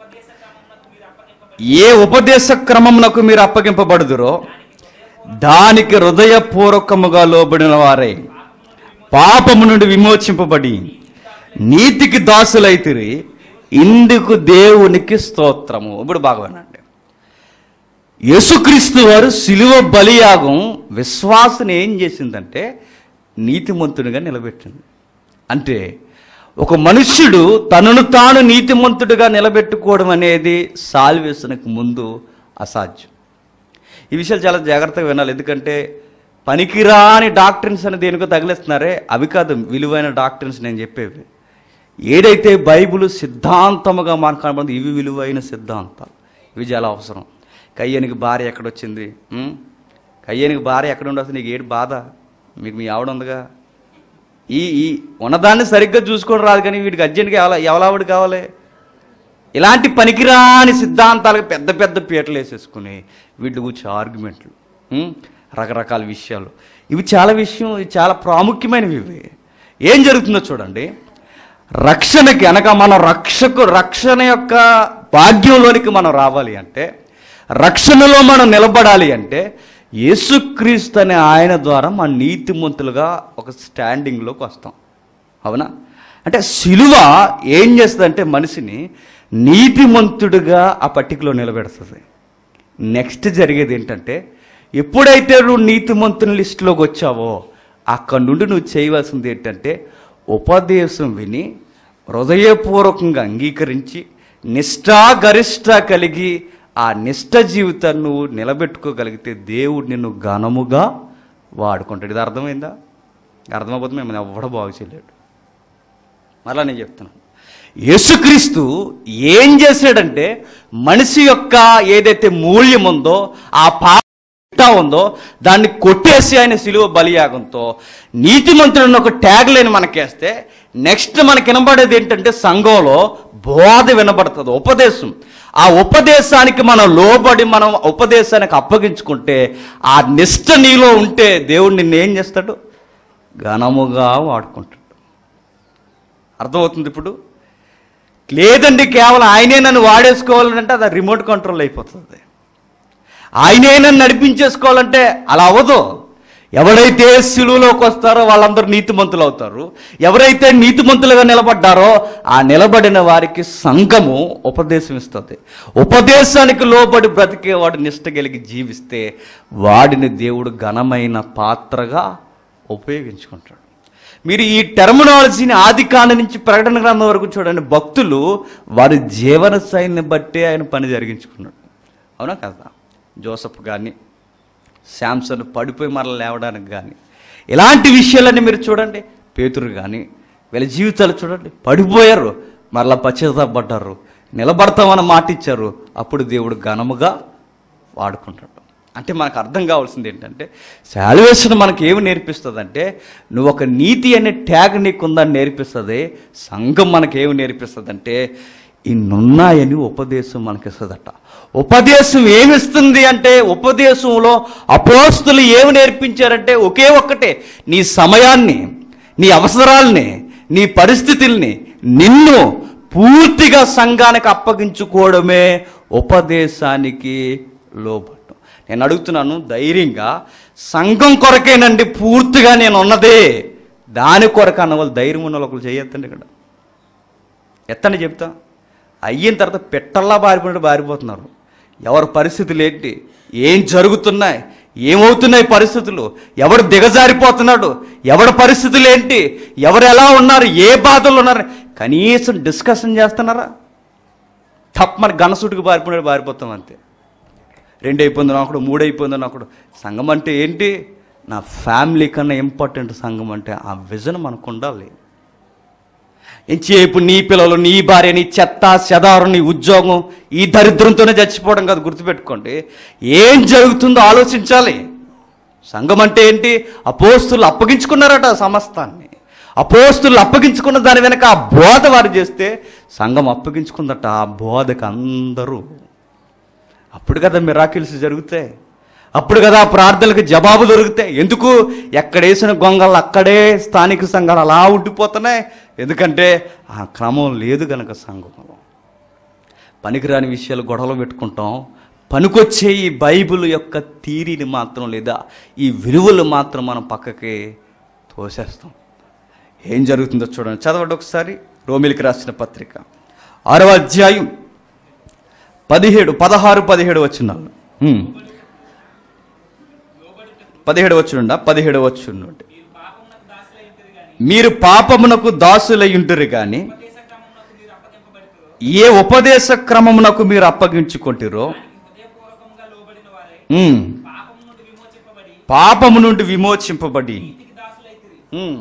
ఏ ఉపదేశ క్రమమునకు మీరు అప్పగింపబడుదురో దానికి హృదయపూర్వకముగా లోబడిన వారై పాపము నుండి విమోచింపబడి నీతికి దాసులైతిరి ఇందుకు దేవునికి స్తోత్రము ఇప్పుడు బాగా వినండి యేసుక్రీస్తు వారు సిలువ బలియాగం విశ్వాసని ఏం చేసిందంటే నీతిమంతునిగా నిలబెట్టింది అంటే ఒక మనుష్యుడు తనను తాను నీతిమంతుడిగా నిలబెట్టుకోవడం అనేది సాల్వేషన్కి ముందు అసాధ్యం ఈ విషయాలు చాలా జాగ్రత్తగా వినాలి ఎందుకంటే పనికిరాని డాక్టర్స్ అని దేనికో తగిలేస్తున్నారే అవి కాదు విలువైన డాక్టర్స్ నేను చెప్పేవి ఏదైతే బైబిల్ సిద్ధాంతముగా మనకు కనబడింది ఇవి విలువైన సిద్ధాంతాలు ఇవి చాలా అవసరం కయ్యనికి భార్య ఎక్కడొచ్చింది ఉం? కయ్యనికి భార్య ఎక్కడ ఉండొచ్చు నీకు ఏడు బాధ మీకు మీ ఆవిడ ఉందిగా ఈ ఈ ఉన్నదాన్ని సరిగ్గా చూసుకోవడం రాదు కానీ వీడికి అర్జెంట్గా ఎవల ఎవలావిడ కావాలి ఇలాంటి పనికిరాని సిద్ధాంతాలకు పెద్ద పెద్ద పీటలు వేసేసుకుని వీటి గురించి ఆర్గ్యుమెంట్లు ఉం? రకరకాల విషయాలు ఇవి చాలా విషయం ఇవి చాలా ప్రాముఖ్యమైనవి ఇవి ఏం జరుగుతుందో చూడండి రక్షణకి అనగా మన రక్షకు రక్షణ యొక్క భాగ్యంలోనికి మనం రావాలి అంటే రక్షణలో మనం నిలబడాలి అంటే యేసుక్రీస్తు అనే ఆయన ద్వారా మన నీతిమంతులుగా ఒక స్టాండింగ్లోకి వస్తాం అవునా అంటే సిలువ ఏం చేస్తుందంటే మనిషిని నీతిమంతుడిగా ఆ పట్టికలో నిలబెడుతుంది నెక్స్ట్ జరిగేది ఏంటంటే ఎప్పుడైతే నువ్వు నీతిమంతుని లిస్టులోకి వచ్చావో అక్కడి నుండి నువ్వు చేయవలసింది ఏంటంటే ఉపదేశం విని హృదయపూర్వకంగా అంగీకరించి నిష్ఠాగరిష్ట కలిగి ఆ నిష్ఠ జీవితాన్ని నువ్వు నిలబెట్టుకోగలిగితే దేవుడు నిన్ను ఘనముగా వాడుకుంటాడు ఇది అర్థమైందా అర్థమైపోతే మిమ్మల్ని ఎవడ బాగు చేయలేడు మరలా నేను చెప్తున్నాను యేసుక్రీస్తు ఏం చేశాడంటే మనిషి యొక్క ఏదైతే మూల్యం ఉందో ఆ పాప ఉందో దాన్ని కొట్టేసి ఆయన సిలువ బలియాగంతో నీతిమంతుడిని ఒక ట్యాగ్ లేని మనకేస్తే నెక్స్ట్ మనకి వినబడేది ఏంటంటే సంఘంలో బోధ వినబడుతుంది ఉపదేశం ఆ ఉపదేశానికి మనం లోబడి మనం ఉపదేశానికి అప్పగించుకుంటే ఆ నిష్ట నీలో ఉంటే దేవుడు నిన్ను ఏం చేస్తాడు ఘనముగా వాడుకుంటాడు అర్థమవుతుంది ఇప్పుడు లేదండి కేవలం ఆయనే నన్ను వాడేసుకోవాలంటే అది రిమోట్ కంట్రోల్ అయిపోతుంది ఆయనే నన్ను నడిపించేసుకోవాలంటే అలా అవ్వదు ఎవరైతే సిలువలోకి వస్తారో వాళ్ళందరూ నీతిమంతులు అవుతారు ఎవరైతే నీతిమంతులుగా నిలబడ్డారో ఆ నిలబడిన వారికి సంఘము ఉపదేశం ఇస్తుంది ఉపదేశానికి లోబడి బ్రతికేవాడు నిష్ట కలిగి జీవిస్తే వాడిని దేవుడు ఘనమైన పాత్రగా ఉపయోగించుకుంటాడు మీరు ఈ టెర్మినాలజీని ఆది కాండ నుంచి ప్రకటన గ్రంథం వరకు చూడండి భక్తులు వారి జీవన శైలిని బట్టే ఆయన పని జరిగించుకున్నాడు అవునా కదా జోసఫ్ కానీ శాంసన్ పడిపోయి మరల లేవడానికి కానీ ఇలాంటి విషయాలన్నీ మీరు చూడండి పేతురు కానీ వీళ్ళ జీవితాలు చూడండి పడిపోయారు మరలా పశ్చాత్తాపడ్డారు నిలబడతామని మాట ఇచ్చారు అప్పుడు దేవుడు ఘనముగా వాడుకుంటాడు అంటే మనకు అర్థం కావాల్సింది ఏంటంటే శాల్వేషన్ మనకి ఏమి నేర్పిస్తుంది అంటే నువ్వు ఒక నీతి అనే ట్యాగ్ నీకుందని నేర్పిస్తుంది సంఘం మనకి ఏమి నేర్పిస్తుంది అంటే ఇన్నున్నాయని ఉపదేశం మనకిస్తుందట ఉపదేశం ఏమిస్తుంది అంటే ఉపదేశంలో అపోస్తులు ఏమి నేర్పించారంటే ఒకే ఒక్కటే నీ సమయాన్ని నీ అవసరాల్ని నీ పరిస్థితుల్ని నిన్ను పూర్తిగా సంఘానికి అప్పగించుకోవడమే ఉపదేశానికి లోబట్టం నేను అడుగుతున్నాను ధైర్యంగా సంఘం కొరకేనండి పూర్తిగా నేను ఉన్నదే దాని కొరకు అన్న వాళ్ళు ధైర్యం ఉన్న ఒకరు చేయొద్దండి ఇక్కడ ఎత్తని చెప్తా అయిన తర్వాత పెట్టల్లా బారిపోయినట్టు బారిపోతున్నారు ఎవరి పరిస్థితులు ఏంటి ఏం జరుగుతున్నాయి ఏమవుతున్నాయి పరిస్థితులు ఎవడు దిగజారిపోతున్నాడు ఎవడి పరిస్థితులు ఏంటి ఎవరు ఎలా ఉన్నారు ఏ బాధలు ఉన్నారు కనీసం డిస్కషన్ చేస్తున్నారా తప్ప మన గనసుటికి బారిపోయినట్టు బారిపోతాం అంతే రెండు అయిపోయింది ఒకడు మూడు అయిపోయింది ఒకడు సంఘం అంటే ఏంటి నా ఫ్యామిలీ కన్నా ఇంపార్టెంట్ సంఘం అంటే ఆ విజన్ మనకు ఉండాలి ఎంచేపు నీ పిల్లలు నీ భార్య నీ చెత్త చెదారు నీ ఉద్యోగం ఈ దరిద్రంతోనే చచ్చిపోవడం కాదు గుర్తుపెట్టుకోండి ఏం జరుగుతుందో ఆలోచించాలి సంఘం అంటే ఏంటి అపోస్తులు అప్పగించుకున్నారట ఆ సమస్తాన్ని అపోస్తులు అప్పగించుకున్న దాని వెనక ఆ బోధ వారు చేస్తే సంఘం అప్పగించుకుందట ఆ బోధకు అందరూ అప్పుడు కదా మిరాకిల్స్ జరుగుతాయి అప్పుడు కదా ఆ ప్రార్థనలకు జవాబు దొరుకుతాయి ఎందుకు ఎక్కడేసిన గొంగళ్ళు అక్కడే స్థానిక సంఘాలు అలా ఉండిపోతున్నాయి ఎందుకంటే ఆ క్రమం లేదు కనుక సంఘంలో పనికిరాని విషయాలు గొడవలు పెట్టుకుంటాం పనికొచ్చే ఈ బైబిల్ యొక్క థీరీని మాత్రం లేదా ఈ విలువలు మాత్రం మనం పక్కకి తోసేస్తాం ఏం జరుగుతుందో చూడండి చదవండి ఒకసారి రోమిలికి రాసిన పత్రిక ఆరవ అధ్యాయం పదిహేడు పదహారు పదిహేడు వచ్చినాలు పదిహేడు వచ్చుండ పదిహేడు వచ్చుండు మీరు పాపమునకు దాసులయ్యుంటురు కానీ ఏ ఉపదేశ క్రమమునకు మీరు అప్పగించుకుంటారో ఉమ్, పాపము నుండి విమోచింపబడి ఉమ్,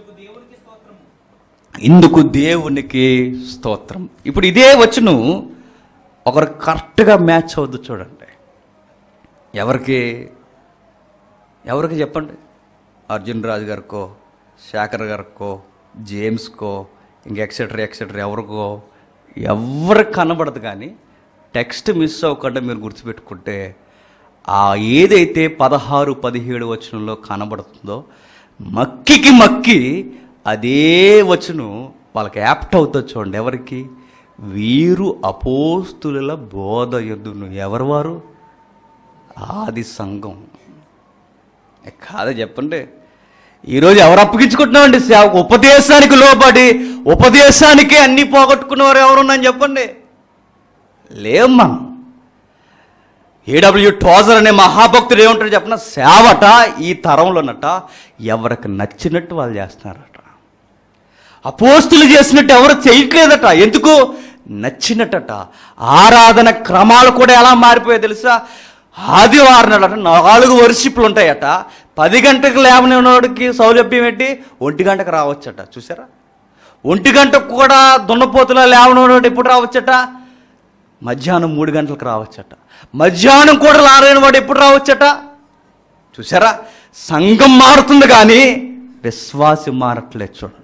ఇందుకు దేవునికి స్తోత్రం ఇప్పుడు ఇదే వచ్చును ఒకరు కరెక్ట్గా మ్యాచ్ అవుద్దు చూడండి ఎవరికి ఎవరికి చెప్పండి అర్జున్ రాజు గారికో శేఖర్ గారికో జేమ్స్కో ఇంక ఎక్సెట్రా ఎక్సెట్రా ఎవరికో ఎవరికి కనబడదు కానీ టెక్స్ట్ మిస్ అవ్వకుండా మీరు గుర్తుపెట్టుకుంటే ఆ ఏదైతే పదహారు పదిహేడు వచనంలో కనబడుతుందో మక్కికి మక్కి అదే వచనం వాళ్ళకి యాప్ట్ అవుతుంది చూడండి ఎవరికి వీరు అపోస్తుల బోధ ఎద్దును ఎవరు వారు ఆది సంఘం ఏ కాదా చెప్పండి ఈరోజు ఎవరు అప్పగించుకుంటున్నామండి సేవ ఉపదేశానికి లోబడి ఉపదేశానికే అన్ని పోగొట్టుకున్నవారు ఎవరున్నారని చెప్పండి లేం మనం ఏడబ్ల్యూ టోజర్ అనే మహాభక్తుడు ఏమంటాడు చెప్పిన సేవట ఈ తరంలోనట ఎవరికి నచ్చినట్టు వాళ్ళు చేస్తున్నారట అపోస్తులు చేసినట్టు ఎవరు చేయట్లేదట ఎందుకు నచ్చినట్టట ఆరాధన క్రమాలు కూడా ఎలా మారిపోయాయి తెలుసా ఆదివారం నాడట నాలుగు వర్షిప్లు ఉంటాయట పది గంటలకు లేవనివాడికి సౌలభ్యం ఏంటి ఒంటి గంటకు రావచ్చట చూసారా ఒంటి గంటకు కూడా దున్నపోతులా లేవనివాడు ఎప్పుడు రావచ్చట మధ్యాహ్నం మూడు గంటలకు రావచ్చట మధ్యాహ్నం కూడా లారైన వాడు ఎప్పుడు రావచ్చట చూసారా సంఘం మారుతుంది కానీ విశ్వాసం మారట్లేదు చూడండి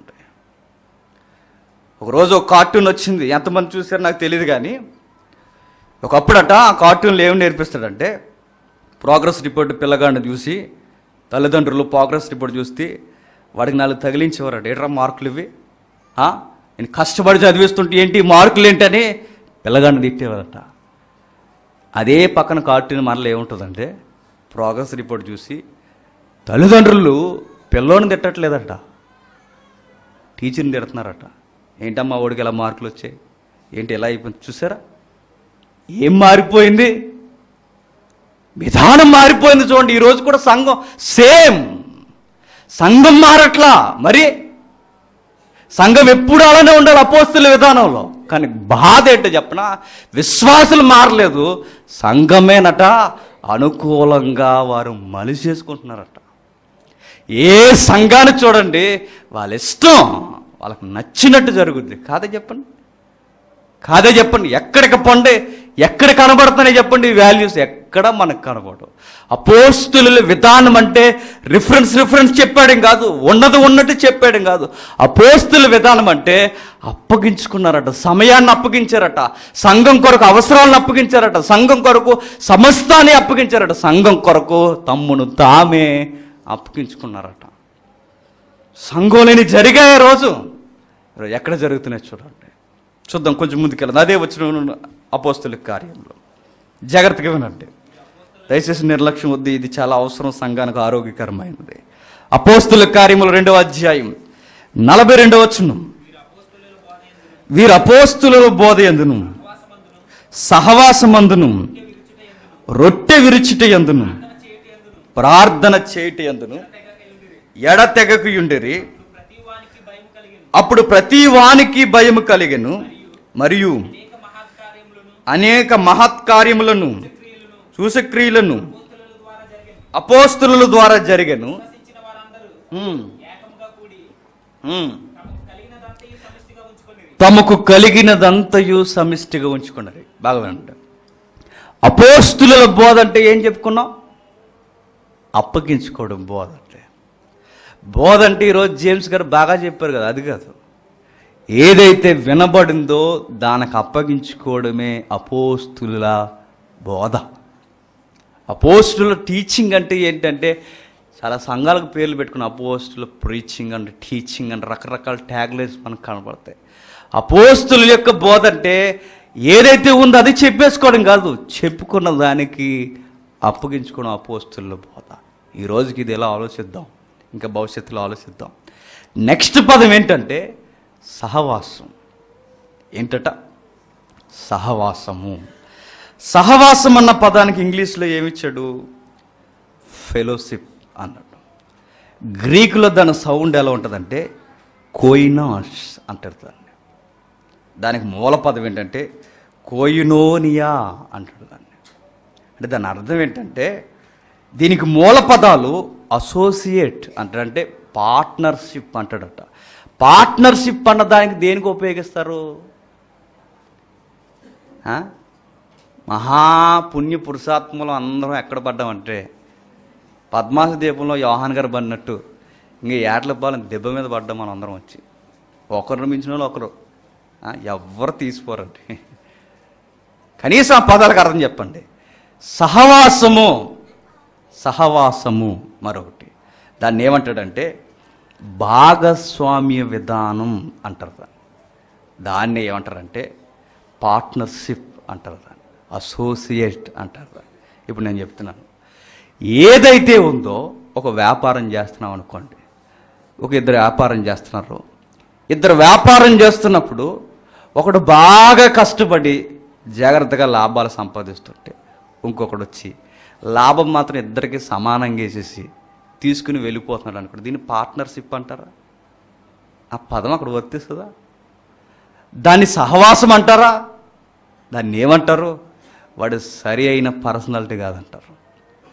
ఒకరోజు ఒక కార్టూన్ వచ్చింది ఎంతమంది చూసారో నాకు తెలియదు కానీ ఒకప్పుడట ఆ కార్టూన్లో ఏం నేర్పిస్తాడంటే ప్రోగ్రెస్ రిపోర్ట్ పిల్లగాడిని చూసి తల్లిదండ్రులు ప్రోగ్రెస్ రిపోర్ట్ చూస్తే వాడికి నాలుగు తగిలించేవారట ఏట్రా మార్కులు ఇవి ఆ? నేను కష్టపడి చదివిస్తుంటే ఏంటి ఈ మార్కులు ఏంటని పిల్లగాడిని తిట్టేవారట అదే పక్కన కార్టూన్ మనలో ఏముంటుందంటే ప్రోగ్రెస్ రిపోర్ట్ చూసి తల్లిదండ్రులు పిల్లోని తిట్టట్లేదట టీచర్ని తిడుతున్నారట ఏంటమ్మా వాడికి ఎలా మార్కులు వచ్చాయి ఏంటి ఎలా అయిపోయింది చూసారా ఏం మారిపోయింది విధానం మారిపోయింది చూడండి ఈరోజు కూడా సంఘం సేమ్ సంఘం మారట్లా మరి సంఘం ఎప్పుడు అలానే ఉండాలి అపోస్తుల విధానంలో కానీ బాధ ఏంటో చెప్పనా విశ్వాసులు మారలేదు సంఘమేనట అనుకూలంగా వారు మలిసేసుకుంటున్నారట ఏ సంఘాన్ని చూడండి వాళ్ళ ఇష్టం వాళ్ళకి నచ్చినట్టు జరుగుద్ది కాదే చెప్పండి కాదే చెప్పండి ఎక్కడికి పండే ఎక్కడ కనబడుతున్నాయి చెప్పండి ఈ వాల్యూస్ ఎక్కడ మనకు కనబడవు అపోస్తుల విధానం అంటే రిఫరెన్స్ రిఫరెన్స్ చెప్పాడం కాదు ఉన్నది ఉన్నట్టు చెప్పాడం కాదు అపోస్తుల విధానం అంటే అప్పగించుకున్నారట సమయాన్ని అప్పగించారట సంఘం కొరకు అవసరాలను అప్పగించారట సంఘం కొరకు సమస్తాన్ని అప్పగించారట సంఘం కొరకు తమ్మును తామే అప్పగించుకున్నారట సంఘంలోని జరిగాయి రోజు ఈరోజు ఎక్కడ జరుగుతున్నాయి చూడండి చూద్దాం కొంచెం ముందుకెళ్ళదు అదే వచ్చిన అపోస్తుల కార్యంలో జాగ్రత్తగా వినండి దయచేసి నిర్లక్ష్యం వద్దు ఇది చాలా అవసరం సంఘానికి ఆరోగ్యకరమైనది అపోస్తుల కార్యములు రెండవ అధ్యాయం నలభై రెండవ వచ్చును వీరు అపోస్తుల బోధ ఎందును సహవాసమందును రొట్టె విరుచుట ఎందును ప్రార్థన చేయుట ఎందును ఎడతెగకు యుండిరి అప్పుడు ప్రతి వానికి భయం కలిగెను మరియు అనేక మహత్కార్యములను సూచక్రియలను అపోస్తుల ద్వారా జరిగెను ఉమ్. ఉమ్. తమకు కలిగినదంతయు సమిష్టిగా ఉంచుకున్నది బాగా వినండి అపోస్తుల బోధ అంటే ఏం చెప్పుకున్నాం అప్పగించుకోవడం బోధ అంటే బోధ అంటే ఈరోజు జేమ్స్ గారు బాగా చెప్పారు కదా అది కాదు ఏదైతే వినబడిందో దానికి అప్పగించుకోవడమే అపోస్తుల బోధ అపోస్తుల టీచింగ్ అంటే ఏంటంటే చాలా సంఘాలకు పేర్లు పెట్టుకున్న అపోస్తుల ప్రీచింగ్ అండ్ టీచింగ్ అండ్ రకరకాల ట్యాగ్లైన్స్ మనకు కనబడతాయి అపోస్తుల యొక్క బోధ అంటే ఏదైతే ఉందో అది చెప్పేసుకోవడం కాదు చెప్పుకున్న దానికి అప్పగించుకోవడం అపోస్తుల బోధ ఈ రోజుకి ఇది ఎలా ఆలోచిద్దాం ఇంకా భవిష్యత్తులో ఆలోచిద్దాం నెక్స్ట్ పదం ఏంటంటే సహవాసం ఏంటట సహవాసము సహవాసం అన్న పదానికి ఇంగ్లీష్లో ఏమిచ్చాడు ఫెలోషిప్ అన్నాడు గ్రీకులో దాని సౌండ్ ఎలా ఉంటుందంటే కోయినాష్ అంటారు దాన్ని దానికి మూల పదం ఏంటంటే కోయినోనియా అంటాడు దాన్ని అంటే దాని అర్థం ఏంటంటే దీనికి మూల పదాలు అసోసియేట్ అంటాడంటే పార్ట్నర్షిప్ అంటాడట పార్ట్నర్షిప్ అన్న దానికి దేనికి ఉపయోగిస్తారు ఆ? మహాపుణ్య పురుషాత్మలు అందరం ఎక్కడ పడ్డామంటే పద్మాస దీపంలో యోహాన్ గారు పడినట్టు ఇంక ఏట్ల పాలెం దెబ్బ మీద పడ్డాం మనం అందరం వచ్చి ఒకరిని మించిన వాళ్ళు ఒకరు ఆ, ఎవ్వరు తీసిపోరండి కనీసం ఆ పదాలకు అర్థం చెప్పండి సహవాసము సహవాసము మరొకటి దాన్ని ఏమంటాడంటే భాగస్వామ్య విధానం అంటారు దాన్ని దాన్ని ఏమంటారంటే పార్ట్నర్షిప్ అంటారు దాన్ని అసోసియేట్ అంటారు దాన్ని ఇప్పుడు నేను చెప్తున్నాను ఏదైతే ఉందో ఒక వ్యాపారం చేస్తున్నాం అనుకోండి ఒక ఇద్దరు వ్యాపారం చేస్తున్నారు ఇద్దరు వ్యాపారం చేస్తున్నప్పుడు ఒకడు బాగా కష్టపడి జాగ్రత్తగా లాభాలు సంపాదిస్తుంటే ఇంకొకడు వచ్చి లాభం మాత్రం ఇద్దరికి సమానంగా వేసేసి తీసుకుని వెళ్ళిపోతున్నాడు అనుకోండి దీన్ని పార్ట్నర్షిప్ అంటారా ఆ పదం అక్కడ వర్తిస్తుందా దాన్ని సహవాసం అంటారా దాన్ని ఏమంటారు వాడు సరి అయిన పర్సనాలిటీ కాదంటారు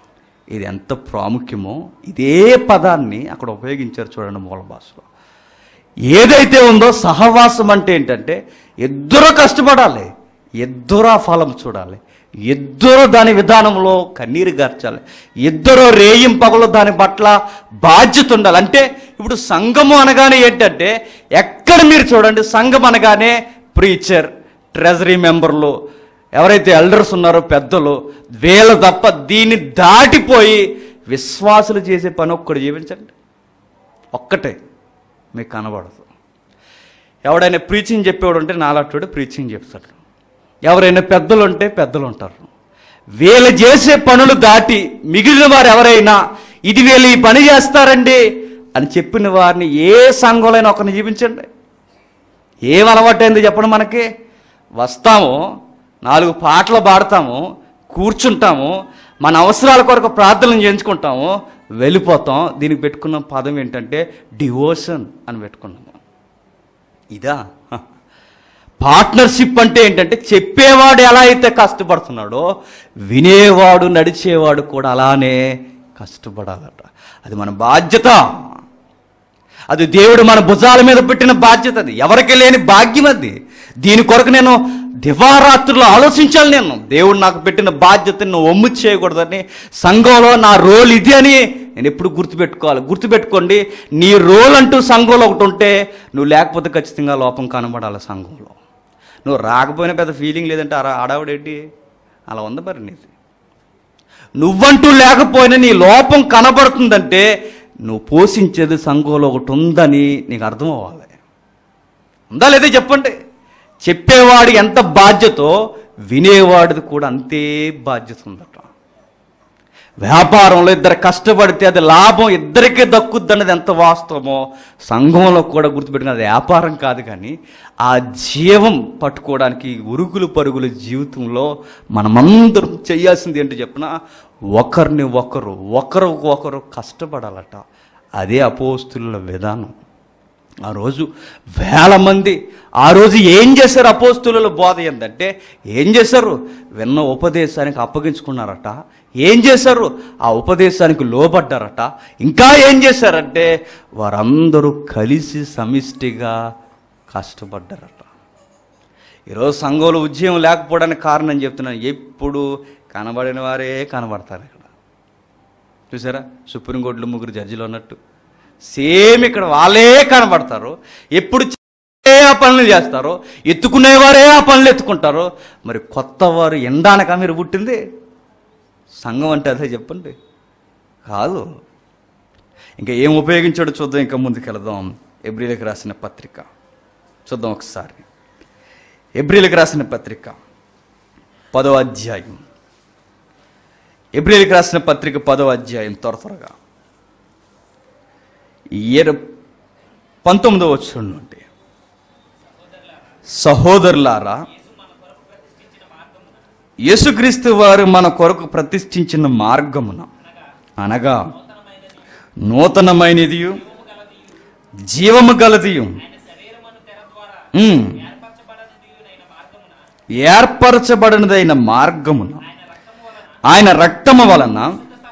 ఇది ఎంత ప్రాముఖ్యమో ఇదే పదాన్ని అక్కడ ఉపయోగించారు చూడండి మూల భాషలో ఏదైతే ఉందో సహవాసం అంటే ఏంటంటే ఇద్దరు కష్టపడాలి ఇద్దరు ఆ ఫలం చూడాలి ఇద్దరు దాని విధానంలో కన్నీరు గార్చాలి ఇద్దరు రేయింపగలు దాని పట్ల బాధ్యత ఉండాలి అంటే ఇప్పుడు సంఘము అనగానే ఏంటంటే ఎక్కడ మీరు చూడండి సంఘం అనగానే ప్రీచర్ ట్రెజరీ మెంబర్లు ఎవరైతే ఎల్డర్స్ ఉన్నారో పెద్దలు వీళ్ళ తప్ప దీన్ని దాటిపోయి విశ్వాసులు చేసే పని ఒక్కడు జీవించండి ఒక్కటే మీకు కనబడదు ఎవడైనా ప్రీచింగ్ చెప్పేవాడు ఉంటే నాలాంటి ప్రీచింగ్ చెప్తాడు ఎవరైనా పెద్దలు ఉంటే పెద్దలు ఉంటారు వీళ్ళు చేసే పనులు దాటి మిగిలిన వారు ఎవరైనా ఇది వీళ్ళు ఈ పని చేస్తారండి అని చెప్పిన వారిని ఏ సంఘంలో ఒకరిని జీవించండి ఏం అలవాటైంది చెప్పండి మనకి వస్తాము నాలుగు పాటలు పాడతాము కూర్చుంటాము మన అవసరాల కొరకు ప్రార్థనలు చేయించుకుంటాము వెళ్ళిపోతాం దీనికి పెట్టుకున్న పదం ఏంటంటే డివోషన్ అని పెట్టుకున్నాము ఇదా హ. పార్ట్నర్షిప్ అంటే ఏంటంటే చెప్పేవాడు ఎలా అయితే కష్టపడుతున్నాడో వినేవాడు నడిచేవాడు కూడా అలానే కష్టపడాలట అది మన బాధ్యత అది దేవుడు మన భుజాల మీద పెట్టిన బాధ్యత అది ఎవరికి లేని భాగ్యం అది దీని కొరకు నేను దివారాత్రులు ఆలోచించాలి నేను దేవుడు నాకు పెట్టిన బాధ్యతను నువ్వు ఒమ్ము చేయకూడదని సంఘంలో నా రోల్ ఇది అని నేను ఎప్పుడు గుర్తుపెట్టుకోవాలి గుర్తుపెట్టుకోండి నీ రోల్ అంటూ సంఘంలో ఒకటి ఉంటే నువ్వు లేకపోతే ఖచ్చితంగా లోపం కనబడాలి సంఘంలో నువ్వు రాకపోయినా పెద్ద ఫీలింగ్ లేదంటే అరా ఆడావిడేంటి అలా ఉంది మరి నీది నువ్వంటూ లేకపోయినా నీ లోపం కనబడుతుందంటే నువ్వు పోషించేది సంఘంలో ఒకటి ఉందని నీకు అర్థం అవ్వాలి ఉందా లేదా చెప్పండి చెప్పేవాడు ఎంత బాధ్యతో వినేవాడిది కూడా అంతే బాధ్యత ఉందట వ్యాపారంలో ఇద్దరు కష్టపడితే అది లాభం ఇద్దరికే దక్కుద్దన్నది ఎంత వాస్తవమో సంఘంలో కూడా గుర్తుపెట్టిన అది వ్యాపారం కాదు కానీ ఆ జీవం పట్టుకోవడానికి ఉరుగులు పరుగుల జీవితంలో మనమందరం చేయాల్సింది ఏంటో చెప్పిన ఒకరిని ఒకరు ఒకరు ఒకరు కష్టపడాలట అదే అపోస్తుల విధానం ఆ రోజు వేల మంది ఆ రోజు ఏం చేశారు అపోస్తుల బోధ ఏంటంటే ఏం చేశారు విన్న ఉపదేశానికి అప్పగించుకున్నారట ఏం చేశారు ఆ ఉపదేశానికి లోబడ్డారట ఇంకా ఏం చేశారంటే వారందరూ కలిసి సమిష్టిగా కష్టపడ్డారట ఈరోజు సంఘంలో ఉద్యమం లేకపోవడానికి కారణం చెప్తున్నాను ఎప్పుడు కనబడిన వారే కనబడతారు ఇక్కడ చూసారా సుప్రీంకోర్టులో ముగ్గురు జడ్జిలు ఉన్నట్టు సేమ్ ఇక్కడ వాళ్ళే కనబడతారు ఎప్పుడు చే- ఆ పనులు చేస్తారో ఎత్తుకునేవారే ఆ పనులు ఎత్తుకుంటారు మరి కొత్త వారు ఎండానక మీరు పుట్టింది సంఘం అంటే అదే చెప్పండి కాదు ఇంకా ఏం ఉపయోగించాడో చూద్దాం ఇంకా ముందుకెళదాం ఎబ్రిలకు రాసిన పత్రిక చూద్దాం ఒకసారి ఎబ్రిలకు రాసిన పత్రిక పదో అధ్యాయం ఎబ్రిలకు రాసిన పత్రిక పదో అధ్యాయం త్వర త్వరగా ఇయర్ పంతొమ్మిదో వచ్చిన నుండి సహోదరులారా యేసుక్రీస్తు వారు మన కొరకు ప్రతిష్ఠించిన మార్గమున అనగా నూతనమైనది జీవము గలదియు ఉమ్, ఏర్పరచబడినదైన మార్గమున ఆయన రక్తము వలన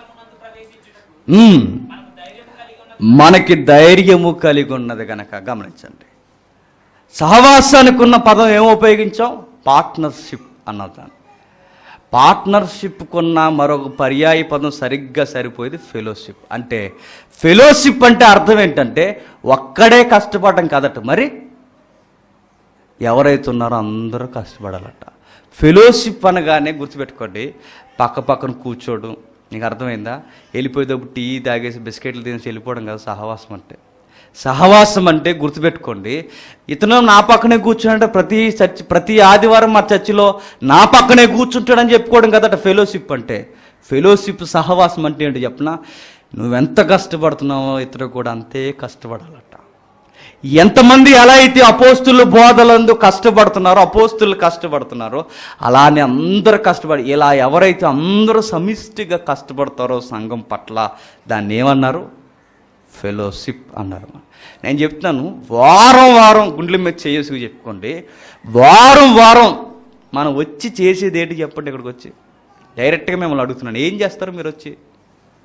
ఉమ్, మనకి ధైర్యము కలిగి ఉన్నది గనక గమనించండి సహవాసానికి ఉన్న పదం ఏం ఉపయోగించాం పార్ట్నర్షిప్ అన్నదాన్ని పార్ట్నర్షిప్కున్న మరొక పర్యాయ పదం సరిగ్గా సరిపోయేది ఫెలోషిప్ అంటే ఫెలోషిప్ అంటే అర్థం ఏంటంటే ఒక్కడే కష్టపడడం కదట మరి ఎవరైతే ఉన్నారో అందరూ కష్టపడాలట ఫెలోషిప్ అనగానే గుర్తుపెట్టుకోండి పక్క పక్కన కూర్చోవడం నీకు అర్థమైందా వెళ్ళిపోయేటప్పుడు టీ తాగేసి బిస్కెట్లు తినేసి వెళ్ళిపోవడం కాదు సహవాసం అంటే సహవాసం అంటే గుర్తుపెట్టుకోండి ఇతను నా పక్కనే కూర్చుంటే ప్రతి చర్చి ప్రతి ఆదివారం మా చర్చిలో నా పక్కనే కూర్చుంటాడని చెప్పుకోవడం కదట ఫెలోషిప్ అంటే ఫెలోషిప్ సహవాసం అంటే ఏంటి చెప్పనా నువ్వెంత కష్టపడుతున్నావో ఇతడు కూడా అంతే కష్టపడాలట ఎంతమంది ఎలా అయితే అపోస్తుల బోధలందు కష్టపడుతున్నారో అపోస్తులు కష్టపడుతున్నారో అలానే అందరూ కష్టపడి ఇలా ఎవరైతే అందరూ సమిష్టిగా కష్టపడతారో సంఘం పట్ల దాన్ని ఏమన్నారు ఫెలోషిప్ అన్నారు నేను చెప్తున్నాను వారం వారం గుండెల మీద చేసి చెప్పుకోండి వారం వారం మనం వచ్చి చేసేది ఏంటి చెప్పండి ఇక్కడికి వచ్చి డైరెక్ట్గా మిమ్మల్ని అడుగుతున్నాను ఏం చేస్తారు మీరు వచ్చి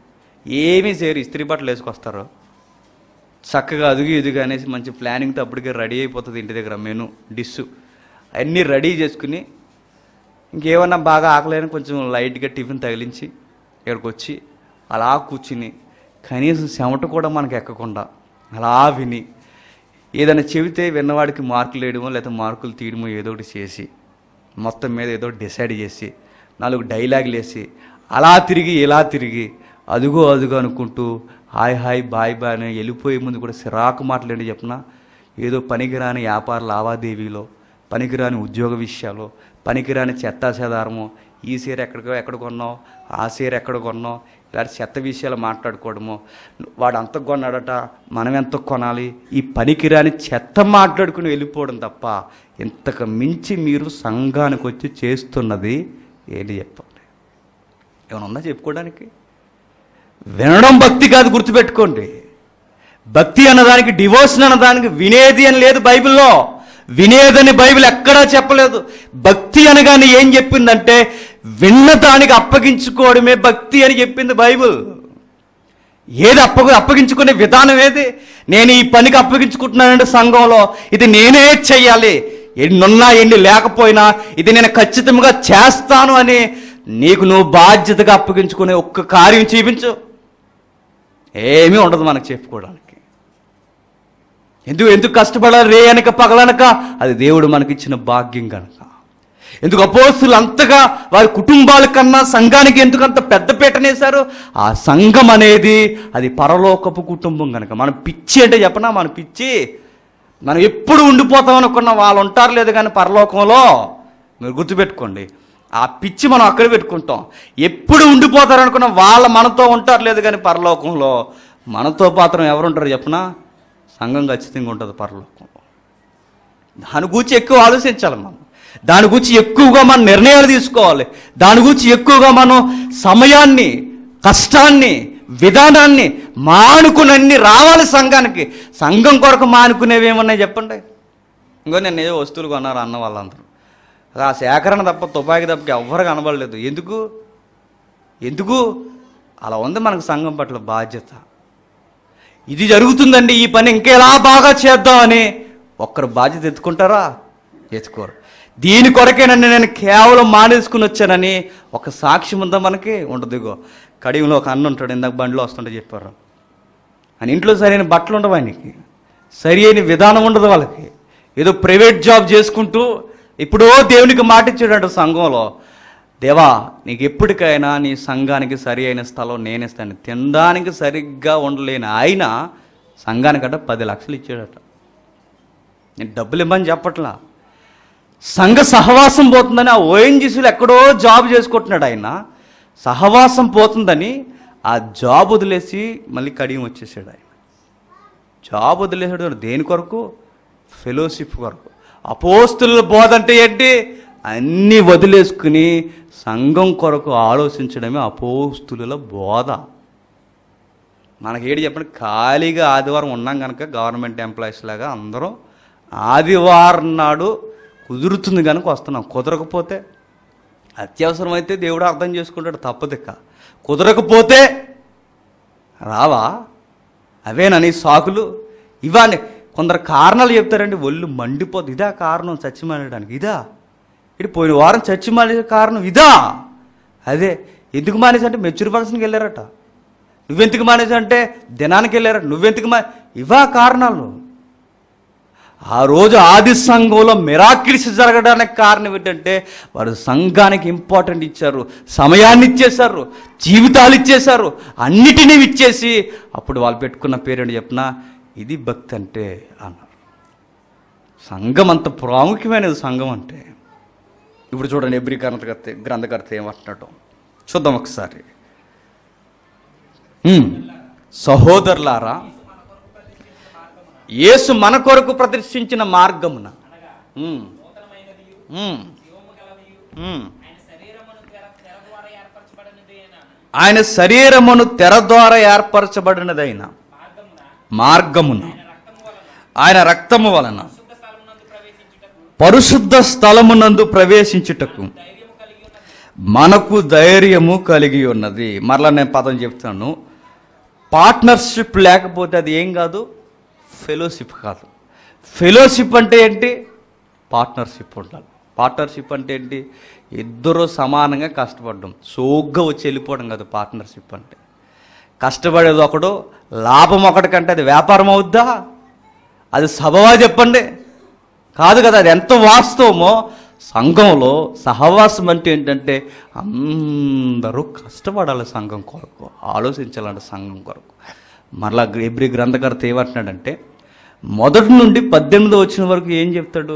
ఏమీ చేయరు ఇస్త్రీ బట్టలు వేసుకొస్తారు చక్కగా అదుగు ఇదుగు అనేసి మంచి ప్లానింగ్తో అప్పటికే రెడీ అయిపోతుంది ఇంటి దగ్గర మెను డిష్ అన్నీ రెడీ చేసుకుని ఇంకేమన్నా బాగా ఆకలేని కొంచెం లైట్గా టిఫిన్ తగిలించి ఇక్కడికి వచ్చి అలా కూర్చుని కనీసం చెమట కూడా మనకు ఎక్కకుండా అలా విని ఏదైనా చెబితే విన్నవాడికి మార్కులు వేయడమో లేదా మార్కులు తీయడమో ఏదో ఒకటి చేసి మొత్తం మీద ఏదో ఒకటి డిసైడ్ చేసి నాలుగు డైలాగులు వేసి అలా తిరిగి ఇలా తిరిగి అదుగో అదుగో అనుకుంటూ హాయ్ హాయ్ బాయ్ బాయ్ అని వెళ్ళిపోయే ముందు కూడా సిరాకు మాటలేండి చెప్పిన ఏదో పనికిరాని వ్యాపార లావాదేవీలో పనికిరాని ఉద్యోగ విషయాలు పనికిరాని చెత్తా చెదారము ఈ సీర ఎక్కడికో ఎక్కడ కొన్నావు ఆ సీర ఎక్కడ కొన్నావు ఇలాంటి చెత్త విషయాలు మాట్లాడుకోవడము వాడు అంత కొన్నాడట మనం ఎంత కొనాలి ఈ పనికిరాని చెత్త మాట్లాడుకుని వెళ్ళిపోవడం తప్ప ఇంతకు మించి మీరు సంఘానికి వచ్చి చేస్తున్నది ఏంటి చెప్పండి ఏమైనా ఉందా చెప్పుకోవడానికి వినడం భక్తి కాదు గుర్తుపెట్టుకోండి భక్తి అన్నదానికి డివోషన్ అన్నదానికి వినేది అని లేదు బైబిల్లో వినేదని బైబిల్ ఎక్కడా చెప్పలేదు భక్తి అనగానే ఏం చెప్పిందంటే విన్న దానికి అప్పగించుకోవడమే భక్తి అని చెప్పింది బైబిల్ ఏది అప్ప అప్పగించుకునే విధానం ఏది నేను ఈ పనికి అప్పగించుకుంటున్నానంటే సంఘంలో ఇది నేనే చెయ్యాలి ఎన్నున్నా ఎన్ని లేకపోయినా ఇది నేను ఖచ్చితంగా చేస్తాను అని నీకు నువ్వు బాధ్యతగా అప్పగించుకునే ఒక్క కార్యం చూపించు ఏమీ ఉండదు మనకు చెప్పుకోవడానికి ఎందుకు ఎందుకు కష్టపడాలి రే అనక పగలనక అది దేవుడు మనకిచ్చిన భాగ్యం కనుక ఎందుకు అపోస్తులు అంతగా వారి కుటుంబాల కన్నా సంఘానికి ఎందుకు అంత పెద్దపీటనేశారు ఆ సంఘం అనేది అది పరలోకపు కుటుంబం కనుక మన పిచ్చి అంటే చెప్పనా మన పిచ్చి మనం ఎప్పుడు ఉండిపోతాం అనుకున్న వాళ్ళు ఉంటారు లేదు కానీ పరలోకంలో మీరు గుర్తుపెట్టుకోండి ఆ పిచ్చి మనం అక్కడ పెట్టుకుంటాం ఎప్పుడు ఉండిపోతారు అనుకున్న వాళ్ళ మనతో ఉంటారు లేదు కానీ పరలోకంలో మనతో పాత్రం ఎవరు ఉంటారు చెప్పనా సంఘం ఖచ్చితంగా ఉంటుంది పరలోకంలో దాని గురించి ఎక్కువ ఆలోచించాలి మనం దాని గురించి ఎక్కువగా మనం నిర్ణయాలు తీసుకోవాలి దాని గురించి ఎక్కువగా మనం సమయాన్ని కష్టాన్ని విధానాన్ని మానుకునన్ని రావాలి సంఘానికి సంఘం కొరకు మానుకునేవి ఏమన్నాయి చెప్పండి ఇంకో నేను ఏదో వస్తువులు కొన్నారు అన్న వాళ్ళందరూ ఆ సేకరణ తప్ప తుపాకీ తప్ప ఎవ్వరు కనబడలేదు ఎందుకు ఎందుకు అలా ఉంది మనకు సంఘం పట్ల బాధ్యత ఇది జరుగుతుందండి ఈ పని ఇంకెలా బాగా చేద్దామని ఒక్కరు బాధ్యత ఎత్తుకుంటారా ఎత్తుకోరు దీని కొరకేనండి నేను కేవలం మానేసుకుని వచ్చానని ఒక సాక్ష్యం ఉందా మనకి ఉండదు ఇగో కడియంలో ఒక అన్న ఉంటాడు ఇందాక బండిలో వస్తుంటే చెప్పారు అని ఇంట్లో సరైన బట్టలు ఉండవు ఆయనకి సరి అయిన విధానం ఉండదు వాళ్ళకి ఏదో ప్రైవేట్ జాబ్ చేసుకుంటూ ఇప్పుడో దేవునికి మాట ఇచ్చాడు సంఘంలో దేవా నీకు ఎప్పటికైనా నీ సంఘానికి సరి అయిన స్థలం నేనేస్తాను తినడానికి సరిగ్గా ఉండలేని ఆయన సంఘానికట పది లక్షలు ఇచ్చాడట నేను డబ్బులు ఇవ్వని చెప్పట్లా సంఘ సహవాసం పోతుందని ఆ ఓఎన్జీసీలు ఎక్కడో జాబ్ చేసుకుంటున్నాడు ఆయన సహవాసం పోతుందని ఆ జాబ్ వదిలేసి మళ్ళీ కడియం వచ్చేసాడు ఆయన జాబ్ వదిలేసాడు దేని కొరకు ఫెలోషిప్ కొరకు అపోస్తుల బోధ అంటే ఏంటి అన్నీ వదిలేసుకుని సంఘం కొరకు ఆలోచించడమే అపోస్తుల బోధ మనకి ఏంటి చెప్పండి ఖాళీగా ఆదివారం ఉన్నాం కనుక గవర్నమెంట్ ఎంప్లాయీస్ లాగా అందరం ఆదివారం నాడు కుదురుతుంది కనుక వస్తున్నాం కుదరకపోతే అత్యవసరమైతే దేవుడు అర్థం చేసుకుంటాడు తప్పదిక్క కుదరకపోతే రావా అవేనని సాకులు ఇవ్వండి కొందరు కారణాలు చెప్తారండి ఒళ్ళు మండిపోతుంది ఇదా కారణం చచ్చి మానేయడానికి ఇదా ఇటు పోయిన వారం చచ్చి మానేసే కారణం ఇదా అదే ఎందుకు మానేసి అంటే మెచ్యూర్ పర్సన్కి వెళ్ళారట నువ్వెందుకు మానేసి అంటే దినానికి వెళ్ళారట నువ్వెందుకు మా ఇవా కారణాలు ఆ రోజు ఆది సంఘంలో మిరాకిల్స్ జరగడానికి కారణం ఏంటంటే వారు సంఘానికి ఇంపార్టెంట్ ఇచ్చారు సమయాన్ని ఇచ్చేశారు జీవితాలు ఇచ్చేశారు అన్నిటినీ ఇచ్చేసి అప్పుడు వాళ్ళు పెట్టుకున్న పేరేంటి చెప్పిన ఇది భక్తి అంటే అన్నారు సంఘం అంత ప్రాముఖ్యమైనది సంఘం అంటే ఇప్పుడు చూడండి ఎబ్రి గ్రంథకర్త గ్రంథకర్త ఏమంటున్నాడు చూద్దాం ఒకసారి ఉమ్. సహోదరులారా యేసు మన కొరకు ప్రదర్శించిన మార్గమున ఉమ్. ఉమ్. ఉమ్. ఆయన శరీరమును తెర ద్వారా ఏర్పరచబడినదైన మార్గమున ఆయన రక్తము వలన పరిశుద్ధ స్థలమునందు ప్రవేశించుటకు మనకు ధైర్యము కలిగి ఉన్నది మరలా నేను పదం చెప్తాను పార్ట్నర్షిప్ లేకపోతే అది ఏం కాదు ఫెలోషిప్ కాదు ఫెలోషిప్ అంటే ఏంటి పార్ట్నర్షిప్ ఉండాలి పార్ట్నర్షిప్ అంటే ఏంటి ఇద్దరు సమానంగా కష్టపడడం సోగ్గా వచ్చి వెళ్ళిపోవడం కాదు పార్ట్నర్షిప్ అంటే కష్టపడేది ఒకడు లాభం ఒకటి కంటే అది వ్యాపారం అవుద్దా అది సభవా చెప్పండి కాదు కదా అది ఎంత వాస్తవమో సంఘంలో సహవాసం అంటే ఏంటంటే అందరూ కష్టపడాలి సంఘం కొరకు ఆలోచించాలంటే సంఘం కొరకు మరలా ఎబ్రి గ్రంథకర్త ఏమంటున్నాడంటే మొదటి నుండి పద్దెనిమిది వచ్చిన వరకు ఏం చెప్తాడు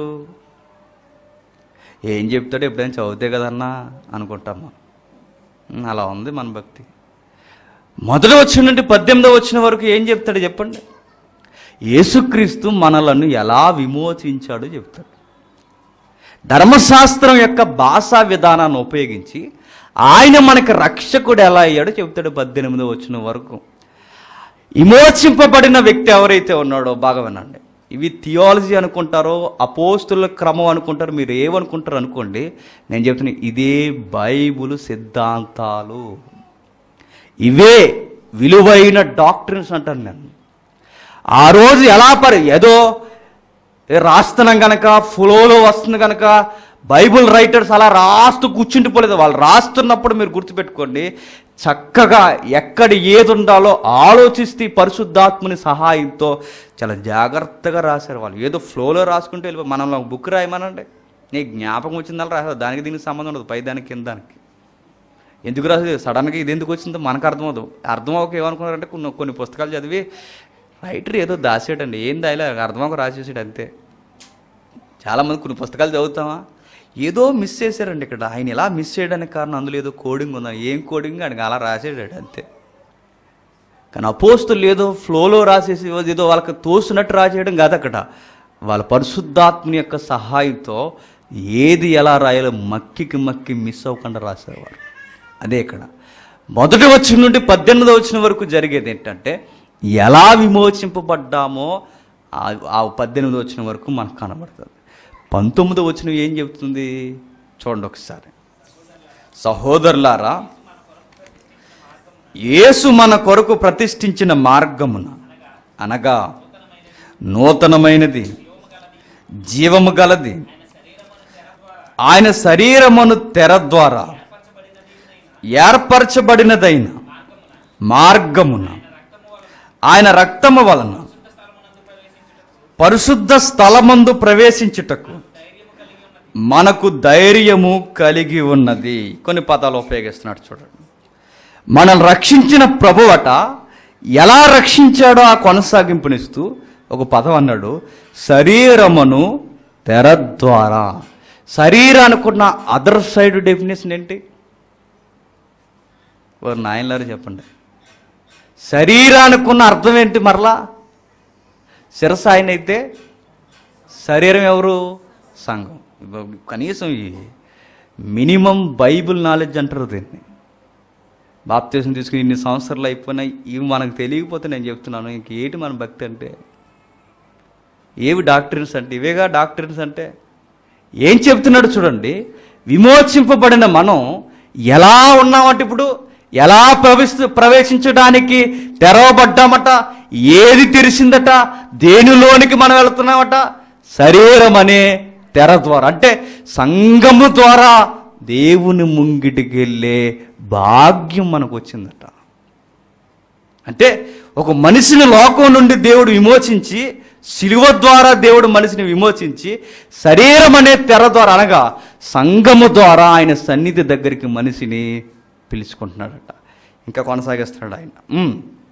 ఏం చెప్తాడు ఎప్పుడైనా చదివితే కదన్నా అనుకుంటాం మనం ఉమ్, అలా ఉంది మన భక్తి మొదటి వచ్చిన నుండి పద్దెనిమిదో వచ్చిన వరకు ఏం చెప్తాడు చెప్పండి యేసుక్రీస్తు మనలను ఎలా విమోచించాడో చెప్తాడు ధర్మశాస్త్రం యొక్క భాషా విధానాన్ని ఉపయోగించి ఆయన మనకి రక్షకుడు ఎలా అయ్యాడో చెప్తాడు పద్దెనిమిదో వచ్చిన వరకు విమోచింపబడిన వ్యక్తి ఎవరైతే ఉన్నాడో బాగా వినండి ఇవి థియాలజీ అనుకుంటారో అపోస్తుల క్రమం అనుకుంటారు మీరు ఏమనుకుంటారు అనుకోండి నేను చెప్తున్నా ఇదే బైబుల్ సిద్ధాంతాలు ఇవే విలువైన డాక్టర్స్ అంటాను నేను ఆ రోజు ఎలా పరి ఏదో ఏ రాస్తున్నాం గనక ఫ్లోలో వస్తుంది గనక బైబుల్ రైటర్స్ అలా రాస్తూ కూర్చుండిపోలేదు వాళ్ళు రాస్తున్నప్పుడు మీరు గుర్తుపెట్టుకోండి చక్కగా ఎక్కడ ఏది ఉండాలో ఆలోచిస్తే ఈ పరిశుద్ధాత్ముని సహాయంతో చాలా జాగ్రత్తగా రాశారు వాళ్ళు ఏదో ఫ్లోలో రాసుకుంటూ వెళ్ళిపో మనం ఒక బుక్ రాయమనండి నీకు జ్ఞాపకం వచ్చిందని రాశారు దానికి దీనికి సంబంధం ఉండదు పై దానికి కింద దానికి ఎందుకు రాసేది సడన్గా ఇది ఎందుకు వచ్చిందో మనకు అర్థమవుదు అర్థం అవ్వక ఏమనుకున్నారంటే కొన్ని కొన్ని పుస్తకాలు చదివి రైటర్ ఏదో దాసాడండి ఏం దాయలే అర్థం అవ్వక రాసేసాడు అంతే చాలామంది కొన్ని పుస్తకాలు చదువుతామా ఏదో మిస్ చేశారండి ఇక్కడ ఆయన ఇలా మిస్ చేయడానికి కారణం అందులో ఏదో కోడింగ్ ఉందా ఏం కోడింగ్ ఆయనకి అలా రాసేసాడు అంతే కానీ అపోస్తులు ఏదో ఫ్లోలో రాసేసి ఏదో వాళ్ళకి తోసినట్టు రాసేయడం కాదు అక్కడ వాళ్ళ పరిశుద్ధాత్మని యొక్క సహాయంతో ఏది ఎలా రాయాలో మక్కికి మక్కి మిస్ అవ్వకుండా రాసేవారు అదే ఇక్కడ మొదటి వచ్చిన నుండి పద్దెనిమిది వచ్చిన వరకు జరిగేది ఏంటంటే ఎలా విమోచింపబడ్డామో ఆ- ఆ పద్దెనిమిది వచ్చిన వరకు మనకు కనబడుతుంది పంతొమ్మిది వచ్చిన ఏం చెబుతుంది చూడండి ఒకసారి సహోదరులారా యేసు మన కొరకు ప్రతిష్ఠించిన మార్గమున అనగా నూతనమైనది జీవము గలది ఆయన శరీరమును తెర ద్వారా ఏర్పరచబడినదైన మార్గమున ఆయన రక్తము వలన పరిశుద్ధ స్థలమందు ప్రవేశించుటకు మనకు ధైర్యము కలిగి ఉన్నది కొన్ని పదాలు ఉపయోగిస్తున్నాడు చూడండి మనల్ని రక్షించిన ప్రభువట ఎలా రక్షించాడో ఆ కొనసాగింపునిస్తూ ఒక పదం అన్నాడు శరీరమును తెర ద్వారా శరీరానుకున్న అదర్ సైడ్ డెఫినేషన్ ఏంటి వారు నాయనలారు చెప్పండి శరీరానుకున్న అర్థం ఏంటి మరలా శిరస్సు ఆయన అయితే శరీరం ఎవరు సంఘం ఇవ్వ- కనీసం ఈ మినిమం బైబిల్ నాలెడ్జ్ అంటారు దీన్ని బాప్తీసం తీసుకుని ఇన్ని సంవత్సరాలు అయిపోయినాయి ఇవి మనకు తెలియకపోతే నేను చెప్తున్నాను ఇంకేంటి మన భక్తి అంటే ఏవి డాక్టర్స్ అంటే ఇవేగా డాక్టర్స్ అంటే ఏం చెప్తున్నాడు చూడండి విమోచింపబడిన మనం ఎలా ఉన్నామంటే ఇప్పుడు ఎలా ప్రవేశ ప్రవేశించడానికి తెరవబడ్డామట ఏది తెరిసిందట దేనిలోనికి మనం వెళుతున్నామట శరీరం అనే తెర ద్వారా అంటే సంఘము ద్వారా దేవుని ముంగిటికి వెళ్ళే భాగ్యం మనకు వచ్చిందట అంటే ఒక మనిషిని లోకం నుండి దేవుడు విమోచించి శిలువ ద్వారా దేవుడు మనిషిని విమోచించి శరీరం అనే తెర ద్వారా అనగా సంఘము ద్వారా ఆయన సన్నిధి దగ్గరికి మనిషిని పిలుచుకుంటున్నాడట ఇంకా కొనసాగిస్తున్నాడు ఆయన ఉమ్.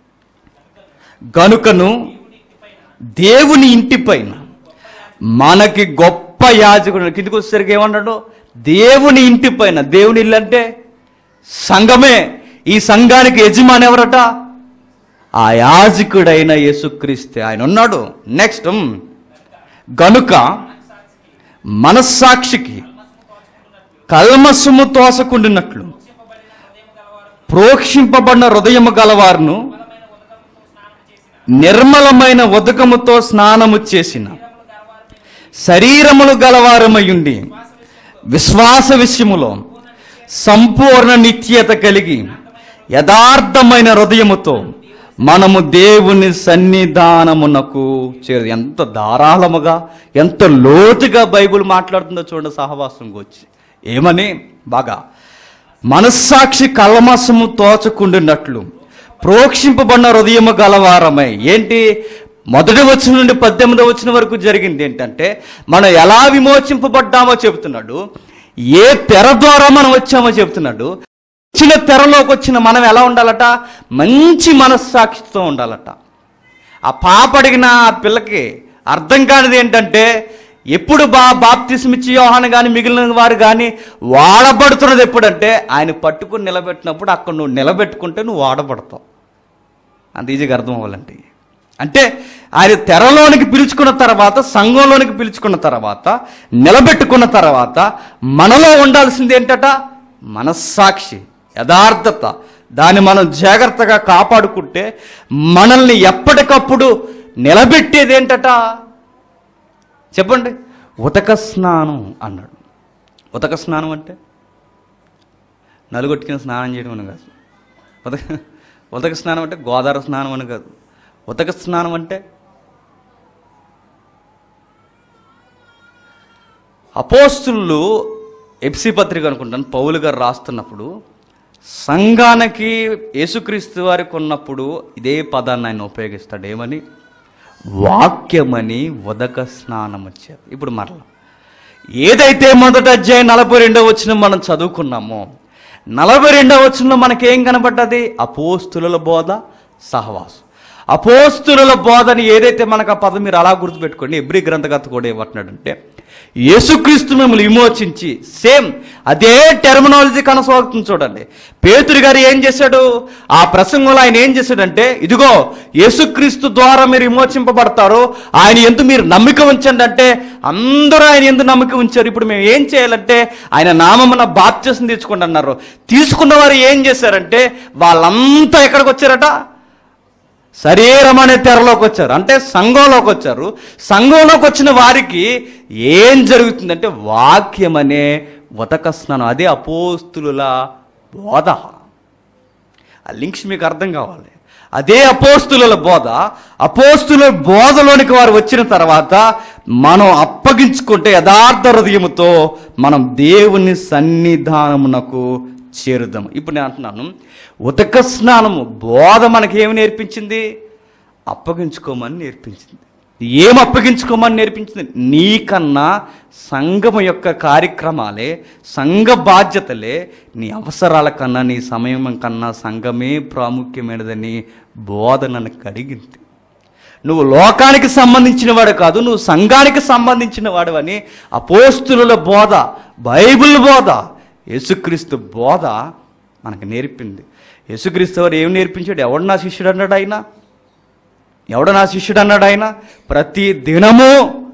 గనుకను దేవుని ఇంటి పైన మనకి గొప్ప యాజకుడు కిందికి వచ్చేసరికి ఏమన్నాడు దేవుని ఇంటి పైన దేవుని ఇల్లు అంటే సంఘమే ఈ సంఘానికి యజమాని ఎవరట ఆ యాజకుడైన యేసుక్రీస్తే ఆయన ఉన్నాడు నెక్స్ట్ గనుక మనస్సాక్షికి కల్మసము తోసకుండినట్లు ప్రోక్షింపబడిన హృదయము గలవారును నిర్మలమైన ఉదకముతో స్నానము చేసిన శరీరములు గలవారమయుండి విశ్వాస విషయములో సంపూర్ణ నిత్యత కలిగి యథార్థమైన హృదయముతో మనము దేవుని సన్నిధానమునకు చేరు ఎంత ధారాళముగా ఎంత లోతుగా బైబిల్ మాట్లాడుతుందో చూడండి సహవాసం గురించి ఏమని బాగా మనస్సాక్షి కల్మసము తోచకుండినట్లు ప్రోక్షింపబడిన హృదయము గలవారమై ఏంటి మొదటి వచ్చిన నుండి పద్దెనిమిది వచ్చిన వరకు జరిగింది ఏంటంటే మనం ఎలా విమోచింపబడ్డామో చెబుతున్నాడు ఏ తెర ద్వారా మనం వచ్చామో చెబుతున్నాడు వచ్చిన తెరలోకి వచ్చిన మనం ఎలా ఉండాలట మంచి మనస్సాక్షితో ఉండాలట ఆ పాప అడిగిన ఆ పిల్లకి అర్థం కానిది ఏంటంటే ఎప్పుడు బా బాప్తిస్మిచ్చి యోహాను కానీ మిగిలిన వారు కానీ వాడబడుతున్నది ఎప్పుడంటే ఆయన పట్టుకుని నిలబెట్టినప్పుడు అక్కడ నువ్వు నిలబెట్టుకుంటే నువ్వు వాడబడతావు అంత ఈజీగా అర్థం అవ్వాలంటే అంటే ఆయన తెరలోనికి పిలుచుకున్న తర్వాత సంఘంలోనికి పిలుచుకున్న తర్వాత నిలబెట్టుకున్న తర్వాత మనలో ఉండాల్సింది ఏంటట మనస్సాక్షి యథార్థత దాన్ని మనం జాగ్రత్తగా కాపాడుకుంటే మనల్ని ఎప్పటికప్పుడు నిలబెట్టేది ఏంటట చెప్పండి ఉతక స్నానం అన్నాడు ఉతక స్నానం అంటే నలుగొట్టుకుని స్నానం చేయడం అని కాదు ఉతక ఉతక స్నానం అంటే గోదావరి స్నానం అని కాదు ఉతక స్నానం అంటే అపోస్తులు ఎఫ్సి పత్రిక అనుకుంటాను పౌలు గారు రాస్తున్నప్పుడు సంఘానికి యేసుక్రీస్తు వారికి ఉన్నప్పుడు ఇదే పదాన్ని ఆయన ఉపయోగిస్తాడు ఏమని వాక్యమని ఉదక స్నానం వచ్చారు ఇప్పుడు మరలా ఏదైతే మొదట అధ్యాయం నలభై రెండో వచ్చిన మనం చదువుకున్నామో నలభై రెండో వచ్చిన మనకేం కనబడ్డది అపోస్తుల బోధ సహవాసం అపోస్తుల బోధని ఏదైతే మనకు ఆ పదం మీరు అలా గుర్తుపెట్టుకోండి ఎబ్రి గ్రంథకర్త కూడా ఏమంటున్నాడంటే యేసుక్రీస్తు మిమ్మల్ని విమోచించి సేమ్ అదే టెర్మినాలజీ కొనసాగుతుంది చూడండి పేతురు గారు ఏం చేశాడు ఆ ప్రసంగంలో ఆయన ఏం చేశాడంటే ఇదిగో యేసుక్రీస్తు ద్వారా మీరు విమోచింపబడతారు ఆయన ఎందు మీరు నమ్మిక ఉంచండి అంటే అందరూ ఆయన ఎందు నమ్మిక ఉంచారు ఇప్పుడు మేము ఏం చేయాలంటే ఆయన నామమున బాప్త్యసం తీసుకోండి అన్నారు తీసుకున్న వారు ఏం చేశారంటే వాళ్ళంతా ఎక్కడికి వచ్చారట శరీరం అనే తెరలోకి వచ్చారు అంటే సంఘంలోకి వచ్చారు సంఘంలోకి వచ్చిన వారికి ఏం జరుగుతుందంటే వాక్యం అనే ఉతక స్నానం అదే అపోస్తుల బోధ ఆ లింక్స్ మీకు అర్థం కావాలి అదే అపోస్తుల బోధ అపోస్తుల బోధలోనికి వారు వచ్చిన తర్వాత మనం అప్పగించుకుంటే యథార్థ హృదయముతో మనం దేవుని సన్నిధానమునకు చేరుదాం ఇప్పుడు నేను అంటున్నాను ఉతక స్నానము బోధ మనకి ఏమి నేర్పించింది అప్పగించుకోమని నేర్పించింది ఏం అప్పగించుకోమని నేర్పించింది నీకన్నా సంఘము యొక్క కార్యక్రమాలే సంఘ బాధ్యతలే నీ అవసరాల కన్నా నీ సమయం కన్నా సంఘమే ప్రాముఖ్యమైనదని బోధ నన్ను కడిగింది నువ్వు లోకానికి సంబంధించిన వాడు కాదు నువ్వు సంఘానికి సంబంధించిన వాడు అని అపోస్తుల బోధ బైబిల్ బోధ యేసుక్రీస్తు బోధ మనకు నేర్పింది యేసుక్రీస్తు వారు ఏం నేర్పించాడు ఎవడు నా శిష్యుడు అన్నాడు ఆయన ఎవడు నా శిష్యుడు అన్నాడు ఆయన ప్రతి దినము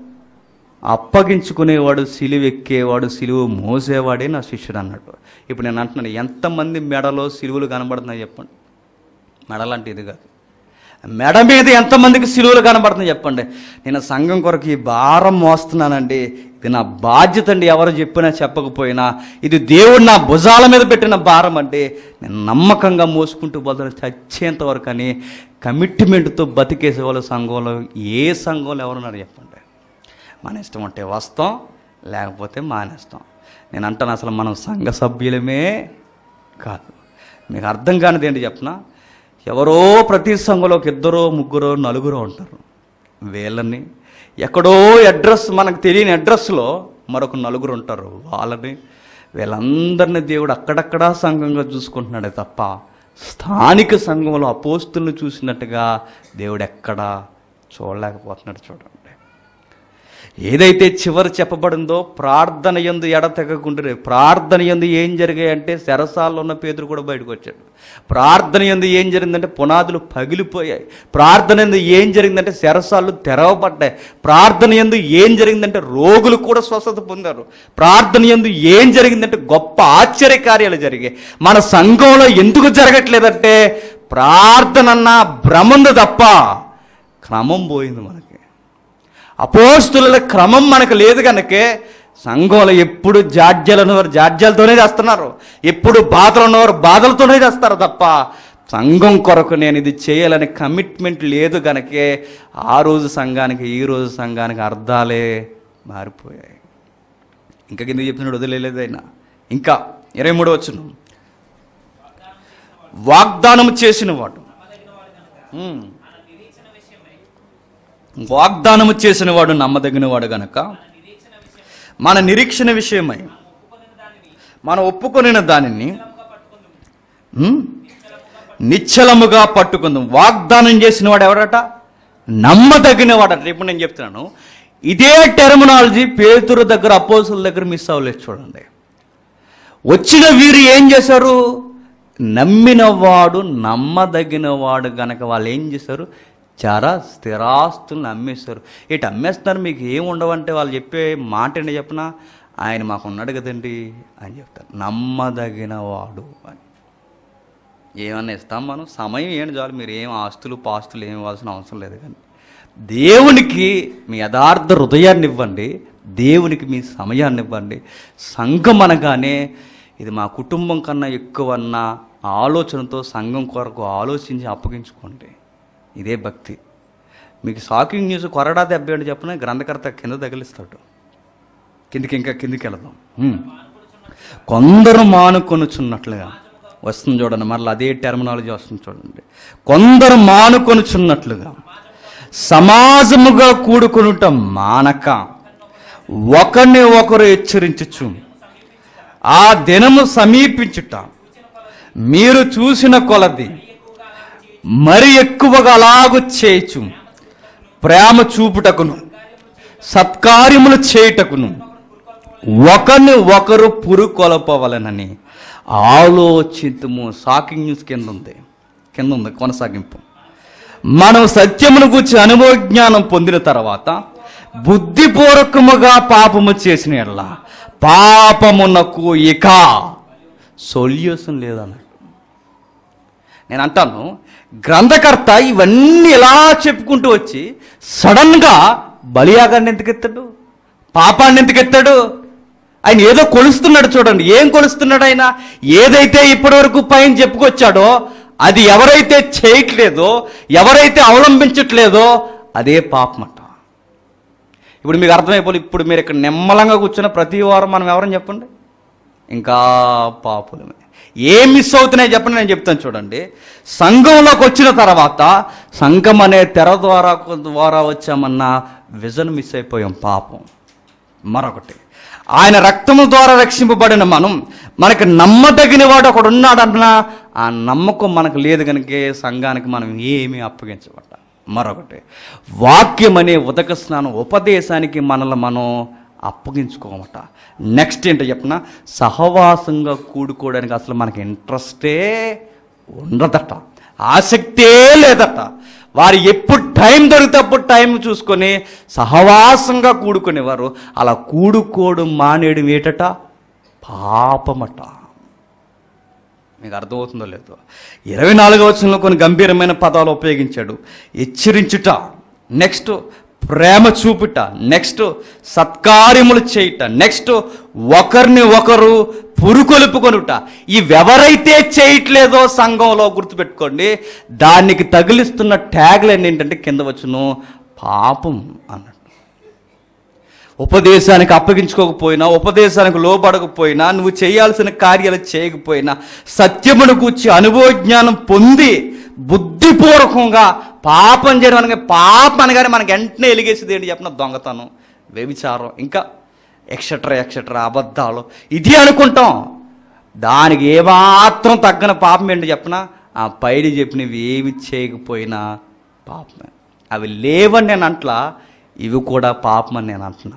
అప్పగించుకునేవాడు సిలువ ఎక్కేవాడు సిలువ మోసేవాడే నా శిష్యుడు అన్నాడు ఇప్పుడు నేను అంటున్నాను ఎంతమంది మెడలో సిలువలు కనబడుతున్నాయి చెప్పండి మెడలంటే ఇది కాదు మెడ మీద ఎంతమందికి సిలువలు కనబడుతున్నాయి చెప్పండి నేను సంఘం కొరకు ఈ భారం మోస్తున్నానండి ఇది నా బాధ్యత అండి ఎవరు చెప్పినా చెప్పకపోయినా ఇది దేవుడు నా భుజాల మీద పెట్టిన భారం అంటే నేను నమ్మకంగా మోసుకుంటూ బదులు చచ్చేంత వరకు అని కమిట్మెంట్తో బతికేసే వాళ్ళ సంఘంలో ఏ సంఘంలో ఎవరున్నారు చెప్పండి మన ఇష్టం అంటే వస్తాం లేకపోతే మానేస్తాం నేను అంటాను అసలు మనం సంఘ సభ్యులమే కాదు మీకు అర్థం కానిది ఏంటి చెప్పనా ఎవరో ప్రతి సంఘంలో ఒక ఇద్దరో ముగ్గురో నలుగురో ఉంటారు వీళ్ళని ఎక్కడో అడ్రస్ మనకు తెలియని అడ్రస్లో మరొక నలుగురు ఉంటారు వాళ్ళని వీళ్ళందరినీ దేవుడు అక్కడక్కడా సంఘంగా చూసుకుంటున్నాడే తప్ప స్థానిక సంఘంలో అపోస్తులను చూసినట్టుగా దేవుడు ఎక్కడా చూడలేకపోతున్నాడు చూడండి ఏదైతే చివరి చెప్పబడిందో ప్రార్థన ఎందు ఎడతెగకుండా ప్రార్థన ఎందు ఏం జరిగాయంటే శరసాల్లో ఉన్న పేదరు కూడా బయటకు వచ్చాడు ప్రార్థన ఎందు ఏం జరిగిందంటే పునాదులు పగిలిపోయాయి ప్రార్థన ఎందు ఏం జరిగిందంటే శరసాలు తెరవబడ్డాయి ప్రార్థన ఎందు ఏం జరిగిందంటే రోగులు కూడా స్వస్థత పొందారు ప్రార్థన ఎందు ఏం జరిగిందంటే గొప్ప ఆశ్చర్య కార్యాలు జరిగాయి మన సంఘంలో ఎందుకు జరగట్లేదంటే ప్రార్థన అన్న భ్రమందు తప్ప క్రమం పోయింది మనకి అపోస్తుల క్రమం మనకు లేదు కనుకే సంఘంలో ఎప్పుడు జాడ్యాలు ఉన్నవారు జాడ్యాలతోనే చేస్తున్నారు ఎప్పుడు బాధలు ఉన్నవారు బాధలతోనే చేస్తారు తప్ప సంఘం కొరకు నేను ఇది చేయాలని కమిట్మెంట్ లేదు గనకే ఆ రోజు సంఘానికి ఈ రోజు సంఘానికి అర్థాలే మారిపోయాయి ఇంకా కింద చెప్తున్నాడు వదిలేదైనా ఇంకా ఇరవై మూడు వచ్చును వాగ్దానం చేసిన వాడు ఉమ్. వాగ్దానము చేసిన వాడు నమ్మదగిన వాడు గనక మన నిరీక్షణ విషయమై మనం ఒప్పుకొనిన దానిని ఉమ్, నిశ్చలముగా పట్టుకుందాం వాగ్దానం చేసిన వాడు ఎవడట నమ్మదగిన వాడట ఇప్పుడు నేను చెప్తున్నాను ఇదే టెర్మినాలజీ పేతురు దగ్గర అపోసుల దగ్గర మిస్ అవ్వలేదు చూడండి వచ్చిన వీరు ఏం చేశారు నమ్మిన వాడు నమ్మదగిన వాడు గనక వాళ్ళు ఏం చేశారు చాలా స్థిరాస్తులను అమ్మేశారు ఇటు అమ్మేస్తున్నారు మీకు ఏం ఉండవంటే వాళ్ళు చెప్పే మాట ఏంటి చెప్పనా ఆయన మాకు ఉన్నాడు కదండి అని చెప్తారు నమ్మదగిన వాడు అని ఏమన్నా ఇస్తాం మనం సమయం ఏంటి చాలు మీరు ఏం ఆస్తులు పాస్తులు ఏం ఇవ్వాల్సిన అవసరం లేదు కానీ దేవునికి మీ యథార్థ హృదయాన్ని ఇవ్వండి దేవునికి మీ సమయాన్ని ఇవ్వండి సంఘం అనగానే ఇది మా కుటుంబం కన్నా ఎక్కువన్న ఆలోచనతో సంఘం కొరకు ఆలోచించి అప్పగించుకోండి ఇదే భక్తి మీకు షాకింగ్ న్యూస్ కొరడా దెబ్బ ఏంటి చెప్పిన గ్రంథకర్త కింద తగిలిస్తాడు కిందికి ఇంకా కిందికి వెళదాం హ్మ్. కొందరు మానుకొనుచున్నట్లుగా వస్తుంది చూడండి మరలా అదే టెర్మినాలజీ వస్తుంది చూడండి కొందరు మానుకొనుచున్నట్లుగా సమాజముగా కూడుకొనుట మానక ఒకరిని ఒకరు హెచ్చరించుచు ఆ దినము సమీపించుట మీరు చూసిన కొలది మరి ఎక్కువగా అలాగు చేయచు ప్రేమ చూపుటకును సత్కార్యములు చేయుటకును ఒకరిని ఒకరు పురుకొలపవలనని ఆలోచితము షాకింగ్ న్యూస్ కింద ఉంది కింద ఉంది కొనసాగింపు మనం సత్యమును గురించి అనుభవ జ్ఞానం పొందిన తర్వాత బుద్ధిపూర్వకముగా పాపము చేసిన ఎడల పాపమునకు ఇక సొల్యూషన్ లేదన్నాడు నేను అంటాను గ్రంథకర్త ఇవన్నీ ఇలా చెప్పుకుంటూ వచ్చి సడన్గా బలియాగాన్ని ఎందుకు ఎత్తాడు పాపాన్ని ఎందుకు ఎత్తాడు ఆయన ఏదో కొలుస్తున్నాడు చూడండి ఏం కొలుస్తున్నాడు ఆయన ఏదైతే ఇప్పటివరకు పైన చెప్పుకొచ్చాడో అది ఎవరైతే చేయట్లేదో ఎవరైతే అవలంబించట్లేదో అదే పాపమట ఇప్పుడు మీకు అర్థమైపోయి ఇప్పుడు మీరు ఇక్కడ నిమ్మలంగా కూర్చున్న ప్రతి వారం మనం ఎవరని చెప్పండి ఇంకా పాపులమే ఏం మిస్ అవుతున్నాయి చెప్పండి నేను చెప్తాను చూడండి సంఘంలోకి వచ్చిన తర్వాత సంఘం అనే తెర ద్వారా ద్వారా వచ్చామన్న విజన్ మిస్ అయిపోయాం పాపం మరొకటి ఆయన రక్తము ద్వారా రక్షింపబడిన మనం మనకి నమ్మదగిన వాడు ఒకడు ఉన్నాడన్న ఆ నమ్మకం మనకు లేదు కనుక సంఘానికి మనం ఏమీ అప్పగించబడ్డ మరొకటి వాక్యం అనే ఉదక స్నానం ఉపదేశానికి మనల్ని మనం అప్పగించుకోమట నెక్స్ట్ ఏంటో చెప్పిన సహవాసంగా కూడుకోవడానికి అసలు మనకి ఇంట్రెస్టే ఉండదట ఆసక్తే లేదట వారు ఎప్పుడు టైం దొరికితే అప్పుడు టైం చూసుకొని సహవాసంగా కూడుకునేవారు అలా కూడుకోవడం మానేయడం ఏటట పాపమట మీకు అర్థమవుతుందో లేదో ఇరవై నాలుగవ వచనంలో కొన్ని గంభీరమైన పదాలు ఉపయోగించాడు హెచ్చరించుట నెక్స్ట్ ప్రేమ చూపుట నెక్స్ట్ సత్కార్యములు చేయుట నెక్స్ట్ ఒకరిని ఒకరు పురుకొలుపుకొనుట ఇవెవరైతే చేయట్లేదో సంఘంలో గుర్తుపెట్టుకోండి దానికి తగిలిస్తున్న ట్యాగ్లైన్ ఏంటంటే కింద వచ్చును పాపం అన్నట్టు ఉపదేశానికి అప్పగించుకోకపోయినా ఉపదేశానికి లోబడకపోయినా నువ్వు చేయాల్సిన కార్యాలు చేయకపోయినా సత్యమును కూర్చి అనుభవ జ్ఞానం పొంది బుద్ధిపూర్వకంగా పాపం చేయడం అనగా పాపం అనగానే మనకి వెంటనే ఎలిగేసేది ఏంటి చెప్పిన దొంగతనం వ్యభిచారం ఇంకా ఎక్సెట్రా ఎక్సెట్రా అబద్ధాలు ఇది అనుకుంటాం దానికి ఏమాత్రం తగ్గన పాపం ఏంటి చెప్పిన ఆ పైన చెప్పినవి ఏమి చేయకపోయినా పాపమే అవి లేవని నేను అంట్లా ఇవి కూడా పాపమని నేను అంటున్నా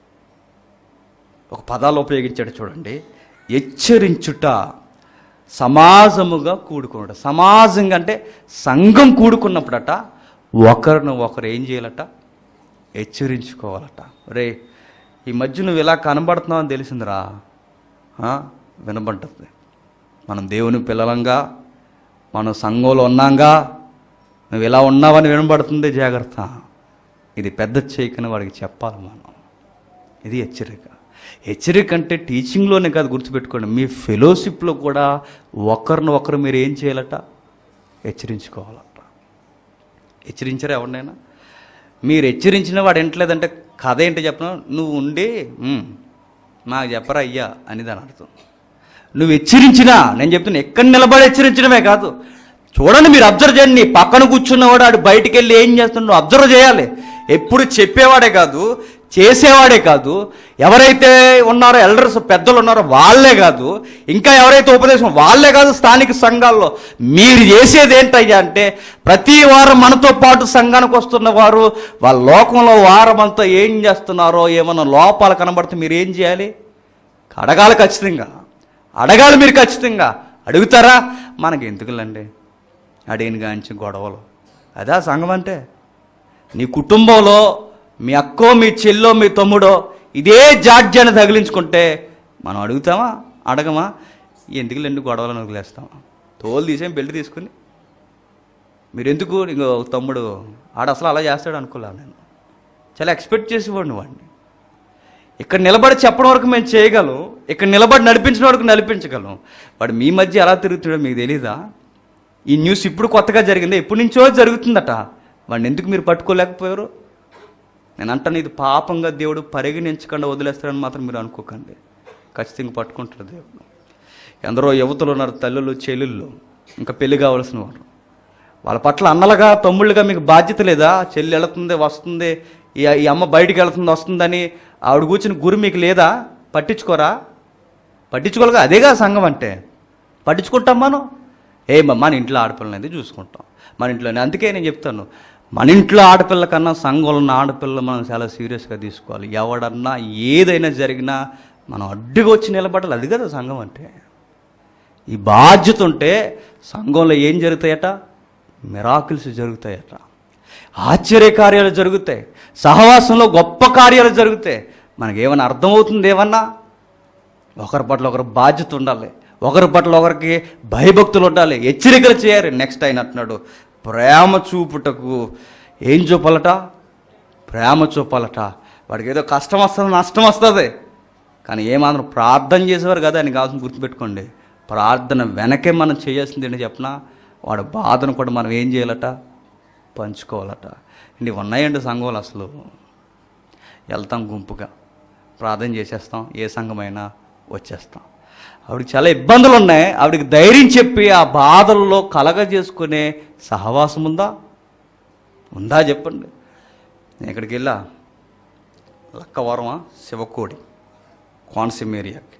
ఒక పదాలు ఉపయోగించాడు చూడండి హెచ్చరించుట సమాజముగా కూడుకున్నట సమాజంగా అంటే సంఘం కూడుకున్నప్పుడట ఒకరిని ఒకరు ఏం చేయాలట హెచ్చరించుకోవాలట రే ఈ మధ్య నువ్వు ఇలా కనబడుతున్నావు అని తెలిసిందిరా ఆ? వినబడ్డది మనం దేవుని పిల్లలంగా మనం సంఘంలో ఉన్నాంగా నువ్వు ఇలా ఉన్నావని వినబడుతుంది జాగ్రత్త ఇది పెద్ద చేయకని వాడికి చెప్పాలి మనం ఇది హెచ్చరిక హెచ్చరిక అంటే టీచింగ్లోనే కాదు గుర్తుపెట్టుకోండి మీ ఫెలోషిప్లో కూడా ఒకరిని ఒకరు మీరు ఏం చేయాలట హెచ్చరించుకోవాలంట హెచ్చరించారా ఎవరినైనా మీరు హెచ్చరించిన వాడు వింటలేదంటే కథ ఏంటి చెప్పను నువ్వు ఉండి "ఉమ్, మాకు చెప్పరా అయ్యా అని దాని అర్థం నువ్వు హెచ్చరించినా నేను చెప్తున్నా ఎక్కడ నిలబడి హెచ్చరించడమే కాదు చూడండి మీరు అబ్జర్వ్ చేయండి నీ పక్కన కూర్చున్నవాడు ఆడు బయటికి వెళ్ళి ఏం చేస్తున్నాడు అబ్జర్వ్ చేయాలి ఎప్పుడు చెప్పేవాడే కాదు చేసేవాడే కాదు ఎవరైతే ఉన్నారో ఎల్డర్స్ పెద్దలు ఉన్నారో వాళ్ళే కాదు ఇంకా ఎవరైతే ఉపదేశం వాళ్ళే కాదు స్థానిక సంఘాల్లో మీరు చేసేది ఏంటయ్యా అంటే ప్రతి వారం మనతో పాటు సంఘానికి వస్తున్న వారు వాళ్ళ లోకంలో వారం అంతా ఏం చేస్తున్నారో ఏమన్నా లోపాలు కనబడితే మీరు ఏం చేయాలి అడగాలి ఖచ్చితంగా అడగాలి మీరు ఖచ్చితంగా అడుగుతారా మనకి ఎందుకులండి అడిగిన గాంచి గొడవలు అదా సంఘం అంటే నీ కుటుంబంలో మీ అక్కో మీ చెల్లో మీ తమ్ముడో ఇదే జాడ్యాన్ని తగిలించుకుంటే మనం అడుగుతామా అడగమా ఎందుకులేండి గొడవలను వదిలేస్తామా తోలు తీసేం బెల్ట్ తీసుకుని మీరు ఎందుకు ఇంకో తమ్ముడు ఆడ అసలు అలా చేస్తాడు అనుకోలే నేను చాలా ఎక్స్పెక్ట్ చేసేవాడిని వాడిని ఇక్కడ నిలబడి చెప్పడం వరకు మేము చేయగలం ఇక్కడ నిలబడి నడిపించిన వరకు నడిపించగలం వాడు మీ మధ్య ఎలా తిరుగుతాడో మీకు తెలీదా ఈ న్యూస్ ఇప్పుడు కొత్తగా జరిగింది ఎప్పటి నుంచో జరుగుతుందట వాడిని ఎందుకు మీరు పట్టుకోలేకపోయారు నేను అంటాను ఇది పాపంగా దేవుడు పరిగణించకుండా వదిలేస్తాడని మాత్రం మీరు అనుకోకండి ఖచ్చితంగా పట్టుకుంటాడు దేవుడు ఎందరో యువతులు ఉన్నారు తల్లులు చెల్లెళ్ళు ఇంకా పెళ్లి కావలసిన వారు వాళ్ళ పట్ల అన్నలుగా తమ్ముళ్ళుగా మీకు బాధ్యత లేదా చెల్లి వెళుతుంది వస్తుంది ఈ ఈ అమ్మ బయటికి వెళ్తుంది వస్తుందని ఆవిడ కూర్చుని గురి మీకు లేదా పట్టించుకోరా పట్టించుకోలేగా అదేగా సంఘం అంటే పట్టించుకుంటాం మనం ఏ మన ఇంట్లో ఆడపిల్లని చూసుకుంటాం మన ఇంట్లోనే అందుకే నేను చెప్తాను మన ఇంట్లో ఆడపిల్ల కన్నా సంఘంలో ఉన్న ఆడపిల్ల మనం చాలా సీరియస్గా తీసుకోవాలి ఎవడన్నా ఏదైనా జరిగినా మనం అడ్డుగా వచ్చి నిలబడాలి అది కదా సంఘం అంటే ఈ బాధ్యత ఉంటే సంఘంలో ఏం జరుగుతాయట మిరాకిల్స్ జరుగుతాయట ఆశ్చర్య కార్యాలు జరుగుతాయి సహవాసంలో గొప్ప కార్యాలు జరుగుతాయి మనకేమైనా అర్థమవుతుంది ఏమన్నా ఒకరి పట్ల ఒకరు బాధ్యత ఉండాలి ఒకరి పట్ల ఒకరికి భయభక్తులు ఉండాలి హెచ్చరికలు చేయాలి నెక్స్ట్ ఆయన అంటున్నాడు ప్రేమ చూపుటకు ఏం చూపాలట ప్రేమ చూపాలట వాడికి ఏదో కష్టం వస్తుంది నష్టం వస్తుంది కానీ ఏమాత్రం ప్రార్థన చేసేవారు కదా అని కావాల్సిన గుర్తుపెట్టుకోండి ప్రార్థన వెనకే మనం చేయాల్సింది ఏంటి చెప్పనా వాడు బాధను కూడా మనం ఏం చేయాలట పంచుకోవాలట ఇవి ఉన్నాయండి సంఘాలు అసలు వెళ్తాం గుంపుగా ప్రార్థన చేసేస్తాం ఏ సంఘమైనా వచ్చేస్తాం ఆవిడకి చాలా ఇబ్బందులు ఉన్నాయి ఆవిడకి ధైర్యం చెప్పి ఆ బాధల్లో కలగజేసుకునే సహవాసం ఉందా ఉందా చెప్పండి నేను ఎక్కడికి వెళ్ళా లక్కవరమా శివకోడి కోనసీమ ఏరియాకి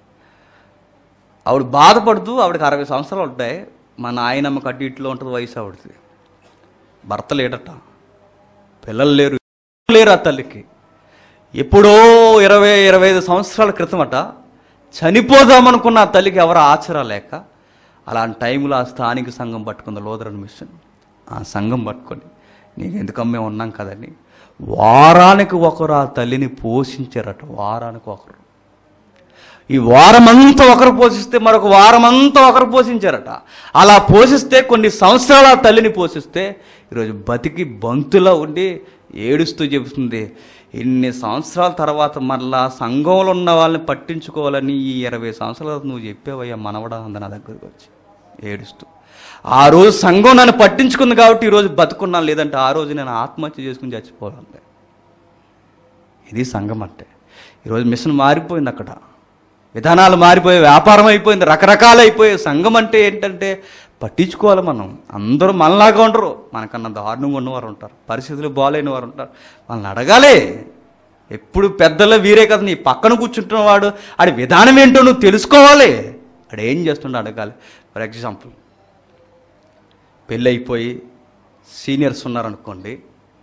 ఆవిడ బాధపడుతూ ఆవిడకి అరవై సంవత్సరాలు ఉంటాయి మా నాయనమ్మకి అటు ఇట్లో ఉంటుంది వయసు ఆవిడది భర్త లేడట పిల్లలు లేరు లేరు ఆ తల్లికి ఎప్పుడో ఇరవై ఇరవై ఐదు సంవత్సరాల క్రితమట చనిపోదామనుకున్న ఆ తల్లికి ఎవరు ఆచరా లేక అలాంటి టైంలో ఆ స్థానిక సంఘం పట్టుకుంది లోదరన్ మిషన్ ఆ సంఘం పట్టుకొని నీకు ఎందుకమ్మ మేము ఉన్నాం కదని వారానికి ఒకరు ఆ తల్లిని పోషించారట వారానికి ఒకరు ఈ వారమంతా ఒకరు పోషిస్తే మరొక వారమంతా ఒకరు పోషించారట అలా పోషిస్తే కొన్ని సంవత్సరాలు ఆ తల్లిని పోషిస్తే ఈరోజు బతికి బంతులా ఉండి ఏడుస్తూ చెబుతుంది ఇన్ని సంవత్సరాల తర్వాత మరలా సంఘంలో ఉన్న వాళ్ళని పట్టించుకోవాలని ఈ ఇరవై సంవత్సరాల నువ్వు చెప్పావయ్యా మనవడా అంది నా దగ్గరికి వచ్చి ఏడుస్తూ ఆ రోజు సంఘం నన్ను పట్టించుకుంది కాబట్టి ఈరోజు బతుకున్నాను లేదంటే ఆ రోజు నేను ఆత్మహత్య చేసుకుని చచ్చిపోవాలి ఇది సంఘం అంటే ఈరోజు మిషన్ మారిపోయింది అక్కడ విధానాలు మారిపోయి వ్యాపారం అయిపోయింది రకరకాలు అయిపోయాయి సంఘం అంటే ఏంటంటే పట్టించుకోవాలి మనం అందరూ మనలాగా ఉండరు మనకన్నా దారుణంగా ఉన్నవారు ఉంటారు పరిస్థితులు బాగాలేని వారు ఉంటారు వాళ్ళని అడగాలి ఎప్పుడు పెద్దలు వీరే కదా నీ పక్కన కూర్చుంటున్నవాడు ఆడి విధానం ఏంటో నువ్వు తెలుసుకోవాలి ఆడు ఏం చేస్తుండో అడగాలి ఫర్ ఎగ్జాంపుల్ పెళ్ళి అయిపోయి సీనియర్స్ ఉన్నారనుకోండి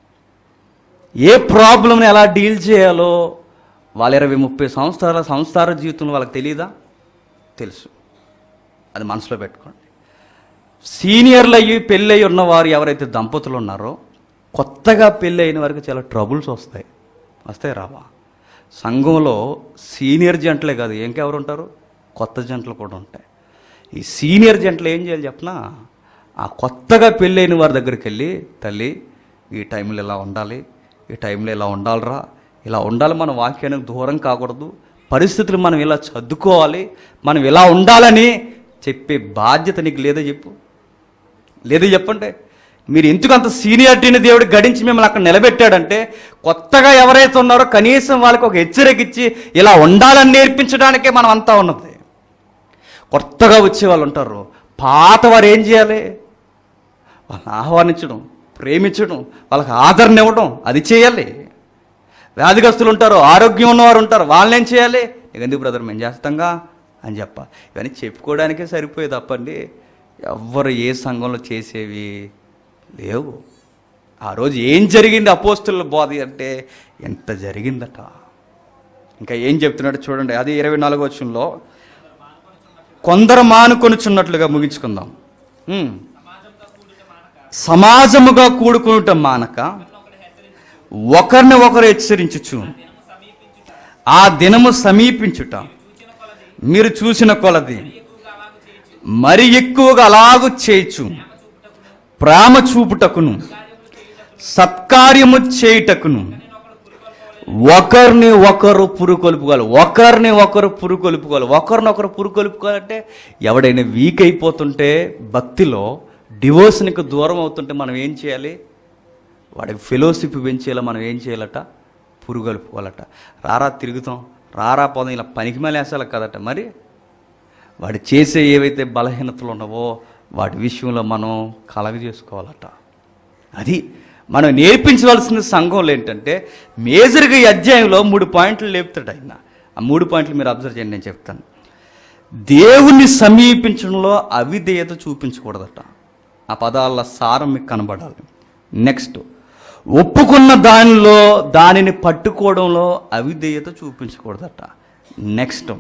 ఏ ప్రాబ్లంని ఎలా డీల్ చేయాలో వాళ్ళ ఇరవై ముప్పై సంవత్సరాల సంసార జీవితంలో వాళ్ళకి తెలియదా తెలుసు అది మనసులో పెట్టుకోండి సీనియర్లు అయ్యి పెళ్ళి అయ్యి ఉన్నవారు ఎవరైతే దంపతులు ఉన్నారో కొత్తగా పెళ్ళి అయిన వారికి చాలా ట్రబుల్స్ వస్తాయి వస్తాయి రావా సంఘంలో సీనియర్ జంటలే కాదు ఇంకెవరు ఉంటారు కొత్త జంటలు కూడా ఉంటాయి ఈ సీనియర్ జంటలు ఏం చేయాలి చెప్పనా ఆ కొత్తగా పెళ్ళైన వారి దగ్గరికి వెళ్ళి తల్లి ఈ టైంలో ఇలా ఉండాలి ఈ టైంలో ఇలా ఉండాలిరా ఇలా ఉండాలి మన వాక్యానికి దూరం కాకూడదు పరిస్థితులు మనం ఇలా చదువుకోవాలి మనం ఇలా ఉండాలని చెప్పే బాధ్యత నీకు లేదా చెప్పు లేదు చెప్పండి మీరు ఎందుకు అంత సీనియారిటీని దేవుడు గడించి మిమ్మల్ని అక్కడ నిలబెట్టాడంటే కొత్తగా ఎవరైతే ఉన్నారో కనీసం వాళ్ళకి ఒక హెచ్చరిక ఇచ్చి ఇలా ఉండాలని నేర్పించడానికే మనం అంతా ఉన్నది కొత్తగా వచ్చే వాళ్ళు ఉంటారు పాత వారు ఏం చేయాలి వాళ్ళని ఆహ్వానించడం ప్రేమించడం వాళ్ళకి ఆదరణ ఇవ్వడం అది చేయాలి వ్యాధిగ్రస్తులు ఉంటారు ఆరోగ్యం ఉన్నవారు ఉంటారు వాళ్ళని ఏం చేయాలి "నీకు ఎందుకు బ్రదర్ మేము చేస్తాంగా అని చెప్ప ఇవన్నీ చెప్పుకోవడానికే సరిపోయేది తప్పండి ఎవ్వరు ఏ సంఘంలో చేసేవి లేవు ఆ రోజు ఏం జరిగింది అపోస్తుల బోధ అంటే ఎంత జరిగిందట ఇంకా ఏం చెప్తున్నాడు చూడండి అది ఇరవై నాలుగో వచ్చంలో కొందరు మానుకొనుచున్నట్లుగా ముగించుకుందాం ఉమ్. సమాజముగా కూడుకునుట మానక ఒకరిని ఒకరు హెచ్చరించుచు ఆ దినము సమీపించుట మీరు చూసిన కొలది మరి ఎక్కువగా అలాగు చేయొచ్చు ప్రేమ చూపుటకును సత్కార్యము చేయుటకును ఒకరిని ఒకరు పురుకొలుపుకోవాలి ఒకరిని ఒకరు పురుకొలుపుకోవాలి ఒకరినొకరు పురుకొలుపుకోవాలంటే ఎవడైనా వీక్ అయిపోతుంటే భక్తిలో డివోర్స్నికి దూరం అవుతుంటే మనం ఏం చేయాలి వాడికి ఫెలోషిప్ పెంచేలా మనం ఏం చేయాలట పురుగలుపుకోవాలట రారా తిరుగుతాం రారా పోదాం ఇలా పనికి మేలేసాలి కదట మరి వాడు చేసే ఏవైతే బలహీనతలు ఉన్నావో వాటి విషయంలో మనం కలగ చేసుకోవాలట అది మనం నేర్పించవలసిన సంఘంలో ఏంటంటే మేజర్గా ఈ అధ్యాయంలో మూడు పాయింట్లు లేపుతాడు ఆయన ఆ మూడు పాయింట్లు మీరు అబ్జర్వ్ చేయండి నేను చెప్తాను దేవుణ్ణి సమీపించడంలో అవిధేయత చూపించకూడదట ఆ పదాల సారం మీకు కనబడాలి నెక్స్ట్ ఒప్పుకున్న దానిలో దానిని పట్టుకోవడంలో అవిధేయత చూపించకూడదట నెక్స్ట్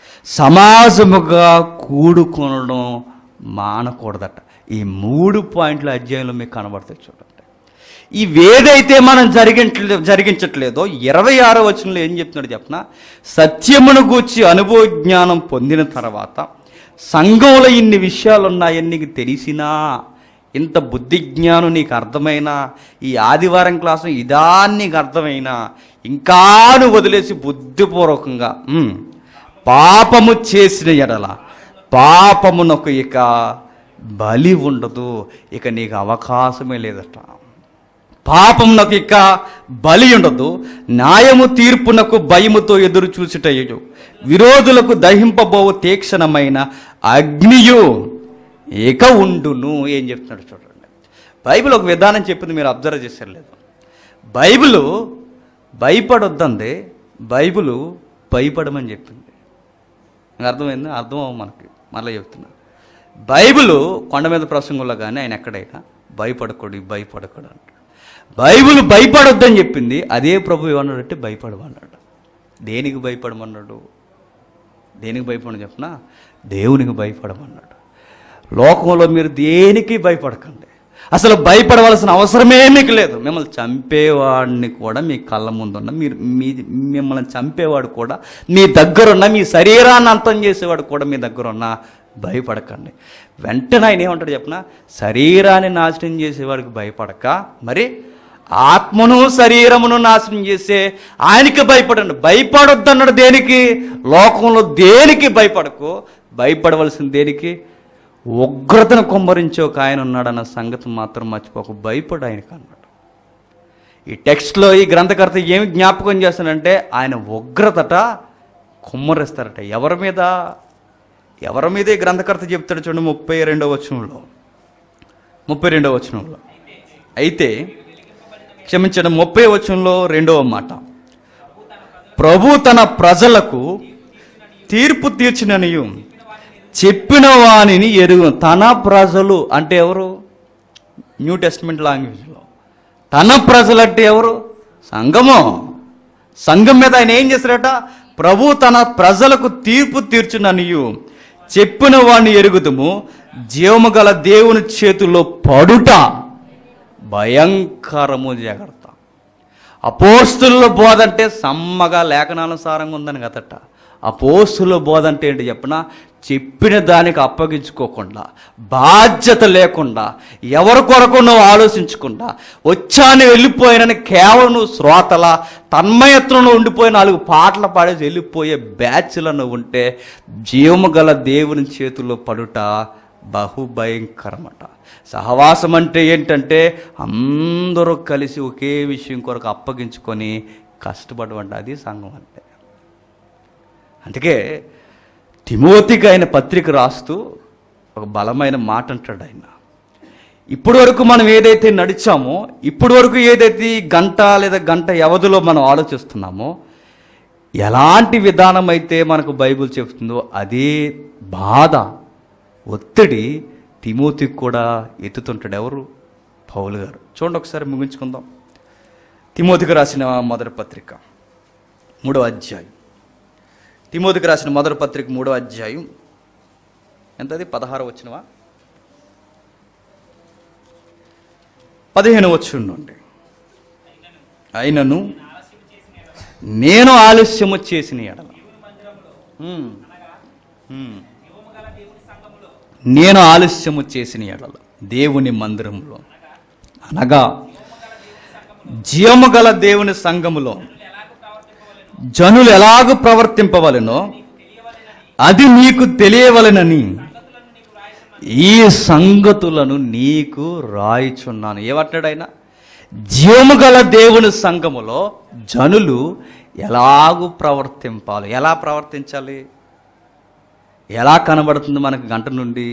సమాజముగా కూడుకొనడం మానకూడదట ఈ మూడు పాయింట్ల అధ్యాయంలో మీకు కనబడతాయి చూడండి ఇవేదైతే మనం జరిగించలే జరిగించట్లేదో ఇరవై ఆరో వచనంలో ఏం చెప్తున్నాడు చెప్పిన సత్యమును గూర్చి అనుభవ జ్ఞానం పొందిన తర్వాత సంఘంలో ఇన్ని విషయాలు ఉన్నాయని నీకు తెలిసినా ఇంత బుద్ధి జ్ఞానం నీకు అర్థమైనా ఈ ఆదివారం క్లాసు ఇదా నీకు అర్థమైనా ఇంకా నువ్వు వదిలేసి బుద్ధిపూర్వకంగా "ఉమ్, పాపము చేసిన ఎడల పాపమునకు ఇక బలి ఉండదు ఇక నీకు అవకాశమే లేదట పాపమునకు ఇక బలి ఉండదు న్యాయము తీర్పునకు భయముతో ఎదురు చూచుటయు విరోధులకు దహింపబోవు తీక్షణమైన అగ్నియు ఇక ఉండును ఏం చెప్తున్నాడు చూడండి బైబిల్ ఒక విధానం చెప్పింది మీరు అబ్జర్వ్ చేశారు లేదు బైబిల్ భయపడొద్దంది బైబిల్ భయపడమని చెప్పింది నాకు అర్థమైంది అర్థం అవ్వ మనకి మళ్ళీ చెప్తున్నా బైబిల్ కొండ మీద ప్రసంగంలో కానీ ఆయన ఎక్కడైనా భయపడకూడదు భయపడకూడదు అంటాడు బైబిల్ భయపడొద్దని చెప్పింది అదే ప్రభు ఏమన్నాడంటే భయపడమన్నాడు దేనికి భయపడమన్నాడు దేనికి భయపడమని చెప్పినా దేవునికి భయపడమన్నాడు లోకంలో మీరు దేనికి భయపడకండి అసలు భయపడవలసిన అవసరమే మీకు లేదు మిమ్మల్ని చంపేవాడిని కూడా మీ కళ్ళ ముందున్న మీరు మీ మిమ్మల్ని చంపేవాడు కూడా మీ దగ్గరున్న మీ శరీరాన్ని అంతం చేసేవాడు కూడా మీ దగ్గరున్న భయపడకండి వెంటనే ఆయన ఏమంటాడు చెప్పిన శరీరాన్ని నాశనం చేసేవాడికి భయపడక మరి ఆత్మను శరీరమును నాశనం చేసే ఆయనకి భయపడండి భయపడొద్దన్నాడు దేనికి లోకంలో దేనికి భయపడకు భయపడవలసిన దేనికి ఉగ్రతను కుమ్మరించే ఒక ఆయన ఉన్నాడన్న సంగతి మాత్రం మర్చిపోక భయపడు ఆయనకు అన్నాడు ఈ టెక్స్ట్లో ఈ గ్రంథకర్త ఏమి జ్ఞాపకం చేస్తానంటే ఆయన ఉగ్రతట కుమ్మరిస్తారట ఎవరి మీద ఎవరి మీద ఈ గ్రంథకర్త చెప్తాడు చూడండి ముప్పై రెండవ వచనంలో ముప్పై రెండవ వచనంలో అయితే క్షమించడం ముప్పై వచనంలో రెండవ మాట ప్రభు తన ప్రజలకు తీర్పు తీర్చిననియు చెప్పిన వాణిని ఎరుగు తన ప్రజలు అంటే ఎవరు న్యూ టెస్ట్మెంట్ లాంగ్వేజ్లో తన ప్రజలు అంటే ఎవరు సంఘము సంఘం మీద ఆయన ఏం చేశారట ప్రభు తన ప్రజలకు తీర్పు తీర్చుననియు చెప్పిన వాణ్ణి ఎరుగుదుము జీవము గల దేవుని చేతుల్లో పడుట భయంకరము జాగ్రత్త అపోస్తుల బోధ అంటే సమ్మగా లేఖనానుసారంగా ఉందని కదట అపోస్తుల బోధ అంటే ఏంటి చెప్పిన చెప్పిన దానికి అప్పగించుకోకుండా బాధ్యత లేకుండా ఎవరి కొరకు నువ్వు ఆలోచించకుండా వచ్చాను వెళ్ళిపోయానని కేవలం నువ్వు శ్రోతల తన్మయత్నంలో ఉండిపోయి నాలుగు పాటలు పాడేసి వెళ్ళిపోయే బ్యాచ్లో నువ్వు ఉంటే జీవము గల దేవుని చేతుల్లో పడుట బహుభయంకరమట సహవాసం అంటే ఏంటంటే అందరూ కలిసి ఒకే విషయం కొరకు అప్పగించుకొని కష్టపడమంట అది సంఘం అంటే అందుకే తిమోతికి ఆయన పత్రిక రాస్తూ ఒక బలమైన మాట అంటాడు ఆయన ఇప్పటి వరకు మనం ఏదైతే నడిచామో ఇప్పటి వరకు ఏదైతే ఈ గంట లేదా గంట వ్యవధిలో మనం ఆలోచిస్తున్నామో ఎలాంటి విధానం అయితే మనకు బైబిల్ చెప్తుందో అదే బాధ ఒత్తిడి తిమోతికి కూడా ఎత్తుతుంటాడు ఎవరు పౌలు గారు చూడండి ఒకసారి ముగించుకుందాం తిమోతికి రాసిన మొదటి పత్రిక మూడవ అధ్యాయం తిమోతికి రాసిన మొదటి పత్రిక మూడవ అధ్యాయం ఎంతది పదహారు వచ్చినవా పదిహేను వచ్చి ఉండండి అయినను నేను ఆలస్యము చేసిన ఎడల ఉమ్, ఉమ్. నేను ఆలస్యము చేసిన ఎడల దేవుని మందిరంలో అనగా జీవము గల దేవుని సంఘములో జనులు ఎలాగ ప్రవర్తింపవలెనో అది నీకు తెలియవలెనని ఈ సంగతులను నీకు రాయిచున్నాను ఏమంటాడు ఆయన జీవము గల దేవుని సంఘములో జనులు ఎలాగూ ప్రవర్తింపాలి ఎలా ప్రవర్తించాలి ఎలా కనబడుతుంది మనకు గంట నుండి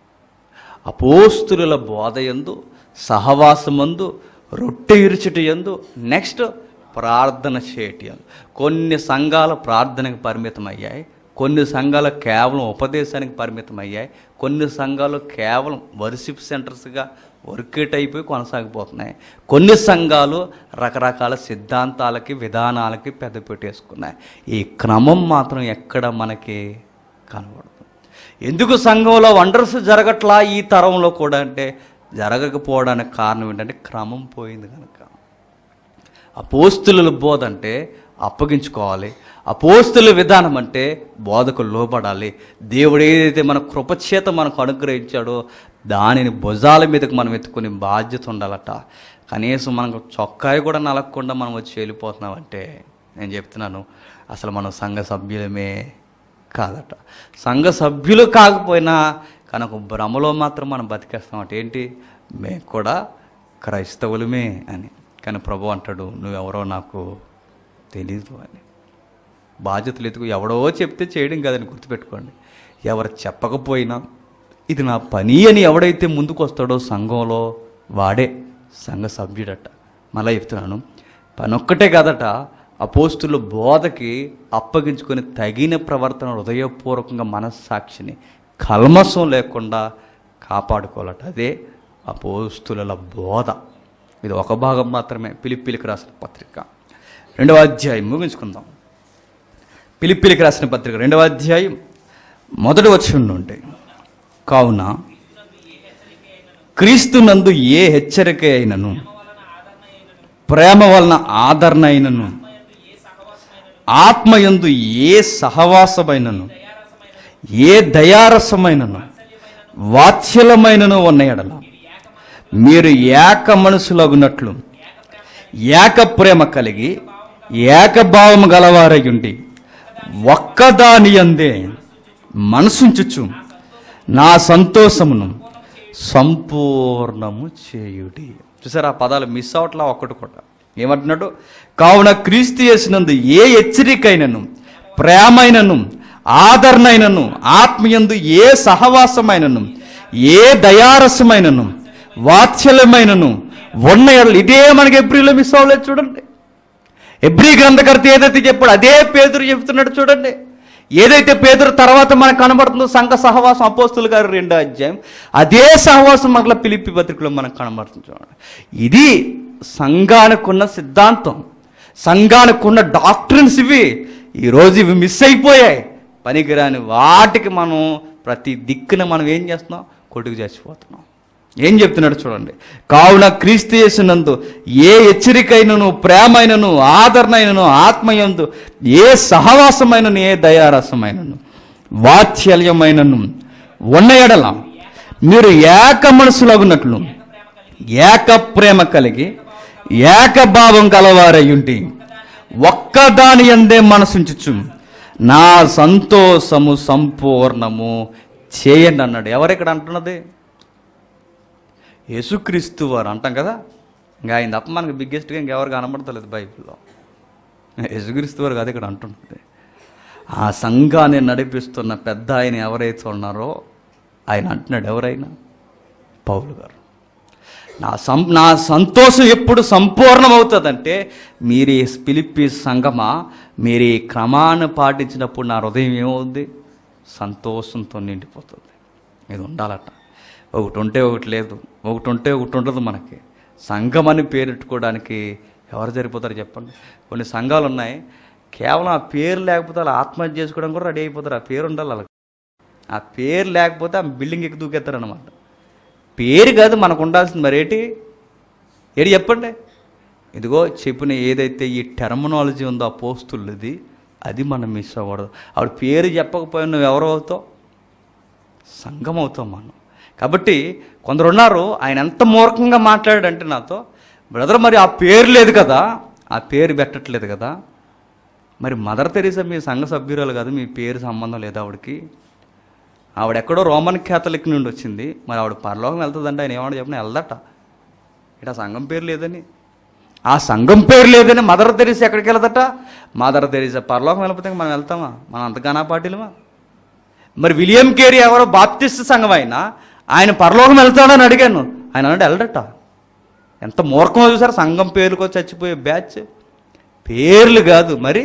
అపోస్తుల బోధయందు సహవాసమందు రొట్టె ఇరుచుట యందు నెక్స్ట్ ప్రార్థన చేయటి యందు కొన్ని సంఘాలు ప్రార్థనకు పరిమితం అయ్యాయి కొన్ని సంఘాలు కేవలం ఉపదేశానికి పరిమితం అయ్యాయి కొన్ని సంఘాలు కేవలం వర్షిప్ సెంటర్స్గా వర్కేట్ అయిపోయి కొనసాగిపోతున్నాయి కొన్ని సంఘాలు రకరకాల సిద్ధాంతాలకి విధానాలకి పెద్ద పెట్టేసుకున్నాయి ఈ క్రమం మాత్రం ఎక్కడ మనకి కనబడుతుంది ఎందుకు సంఘంలో వండర్స్ జరగట్లా ఈ తరంలో కూడా అంటే జరగకపోవడానికి కారణం ఏంటంటే క్రమం పోయింది కనుక అపోస్తుల బోధ అంటే అప్పగించుకోవాలి అపోస్తుల విధానం అంటే బోధకు లోబడాలి దేవుడు ఏదైతే మన కృపచేత మనకు అనుగ్రహించాడో దానిని భుజాల మీదకు మనం ఎత్తుకునే బాధ్యత ఉండాలట కనీసం మనకు చొక్కాయి కూడా నలగకుండా మనం వచ్చి వెళ్ళిపోతున్నామంటే నేను చెప్తున్నాను అసలు మనం సంఘ సభ్యులమే కాదట సంఘ సభ్యులు కాకపోయినా కానీ ఒక భ్రమలో మాత్రం మనం బతికేస్తామట ఏంటి మేము కూడా క్రైస్తవులమే అని కానీ ప్రభు అంటాడు నువ్వెవరో నాకు తెలీదు అని బాధ్యతలు ఎదుగు ఎవడో చెప్తే చేయడం కాదని గుర్తుపెట్టుకోండి ఎవరు చెప్పకపోయినా ఇది నా పని అని ఎవడైతే ముందుకు వస్తాడో సంఘంలో వాడే సంఘ సభ్యుడట మళ్ళీ చెప్తున్నాను పని ఒక్కటే కాదట అపోస్తుల బోధకి అప్పగించుకొని తగిన ప్రవర్తన హృదయపూర్వకంగా మనస్సాక్షిని కల్మసం లేకుండా కాపాడుకోవాలట అదే అపోస్తుల బోధ ఇది ఒక భాగం మాత్రమే పిలిపిలికి రాసిన పత్రిక రెండవ అధ్యాయం ముగించుకుందాం పిలిపిలికి రాసిన పత్రిక రెండవ అధ్యాయం మొదటి వచ్చి ఉండి కావున క్రీస్తునందు ఏ హెచ్చరిక అయినను ప్రేమ వలన ఆదరణ అయినను ఆత్మయందు ఏ సహవాసమైనను ఏ దయారసమైనను వాత్సల్యమైనను ఉన్న ఎడల మీరు ఏక మనసులగునట్లు ఏక ప్రేమ కలిగి ఏకభావము గలవారయుండి ఒక్కదాని అందే మనసుంచుచు నా సంతోషమును సంపూర్ణము చేయుడి చూసారా ఆ పదాలు మిస్ అవట్లా ఒక్కటి కూడా ఏమంటున్నాడు కావున క్రీస్తు చేసినందు ఏ హెచ్చరికైనను ప్రేమైనను ఆదరణైనను ఆత్మీయందు ఏ సహవాసమైనను ఏ దయారసమైనను వాత్సల్యమైనను ఉన్న ఎడల ఇదే మనకి ఎబ్రిలో మిస్ అవ్వలేదు చూడండి ఎబ్రి గ్రంథకర్త ఏదైతే చెప్పాడు అదే పేదరు చెప్తున్నాడు చూడండి ఏదైతే పేదరు తర్వాత మనకు కనబడుతుందో సంఘ సహవాసం అపోస్తుల గారు రెండో అధ్యాయం అదే సహవాసం మరలా పిలిపి పత్రికలో మనకు కనబడుతుంది చూడండి ఇది సంఘానికి ఉన్న సిద్ధాంతం సంఘానికి ఉన్న డాక్టర్స్ ఇవి ఈరోజు ఇవి మిస్ అయిపోయాయి పనికిరాని వాటికి మనం ప్రతి దిక్కున మనం ఏం చేస్తున్నాం కొట్టుకు చచ్చిపోతున్నాం ఏం చెప్తున్నాడు చూడండి కావున క్రీస్తు చేసినందు ఏ హెచ్చరికైనను ప్రేమైనను ఆదరణైనను ఆత్మయందు ఏ సహవాసమైనను ఏ దయారసమైనను వాత్సల్యమైనను ఉన్న ఎడల మీరు ఏక మనసులగునట్లు ఏక ప్రేమ కలిగి ఏకభావం కలవారయ్యుంటి ఒక్కదాని అందే మనసుంచుచు నా సంతోషము సంపూర్ణము చేయండి అన్నాడు ఎవరు ఇక్కడ అంటున్నది యేసుక్రీస్తు వారు అంటాం కదా ఇంకా ఆయన తప్ప మనకి బిగ్గెస్ట్గా ఇంకెవరు కనబడతలేదు బైబిల్లో యేసుక్రీస్తు వారు కాదు ఇక్కడ అంటున్నది ఆ సంఘాన్ని నడిపిస్తున్న పెద్ద ఆయన ఎవరైతే ఉన్నారో ఆయన అంటున్నాడు ఎవరైనా పౌలు గారు నా సం నా సంతోషం ఎప్పుడు సంపూర్ణమవుతుందంటే మీరు ఈ పిలిపి సంగమా మీరు ఈ క్రమాన్ని పాటించినప్పుడు నా హృదయం ఏమవుద్ది సంతోషంతో నిండిపోతుంది ఇది ఉండాలట ఒకటి ఉంటే ఒకటి లేదు ఒకటి ఉంటే ఒకటి ఉండదు మనకి సంఘం అని పేరెట్టుకోవడానికి ఎవరు సరిపోతారు చెప్పండి కొన్ని సంఘాలు ఉన్నాయి కేవలం ఆ పేరు లేకపోతే వాళ్ళు ఆత్మహత్య చేసుకోవడం కూడా రెడీ అయిపోతారు ఆ పేరు ఉండాలి వాళ్ళకి ఆ పేరు లేకపోతే ఆ బిల్డింగ్ ఎక్కి దూకేస్తారనమాట పేరు కాదు మనకు ఉండాల్సింది మరేటి ఏడు చెప్పండి ఇదిగో చెప్పిన ఏదైతే ఈ టెర్మినాలజీ ఉందో ఆ పోస్తులది అది మనం మిస్ అవ్వకూడదు ఆవిడ పేరు చెప్పకపోయినా నువ్వు ఎవరు అవుతావు సంఘం అవుతాం మనం కాబట్టి కొందరు ఉన్నారు ఆయన ఎంత మూర్ఖంగా మాట్లాడాడంటే నాతో బ్రదర్ మరి ఆ పేరు లేదు కదా ఆ పేరు పెట్టట్లేదు కదా మరి మదర్ తెరీసా మీ సంఘ సభ్యురాలు కాదు మీ పేరు సంబంధం లేదు ఆవిడకి ఆవిడ ఎక్కడో రోమన్ క్యాథలిక్ నుండి వచ్చింది మరి ఆవిడ పరలోకం వెళ్తుందంటే ఆయన ఏమన్నా చెప్పిన వెళ్దట ఇట సంఘం పేరు లేదని ఆ సంఘం పేరు లేదని మదర్ తెరీసా ఎక్కడికి వెళ్దట మదర్ తెరీసా పరలోకం వెళ్ళిపోతే మనం వెళ్తామా మనం అంతగానా పాటిలమా మరి విలియం కేరీ ఎవరో బాప్టిస్ట్ సంఘం అయినా ఆయన పరలోకం వెళ్తాడని అడిగాను ఆయన అన్నాడు వెళ్ళడట ఎంత మూర్ఖమో చూసారు సంఘం పేరుకో చచ్చిపోయే బ్యాచ్ పేర్లు కాదు మరి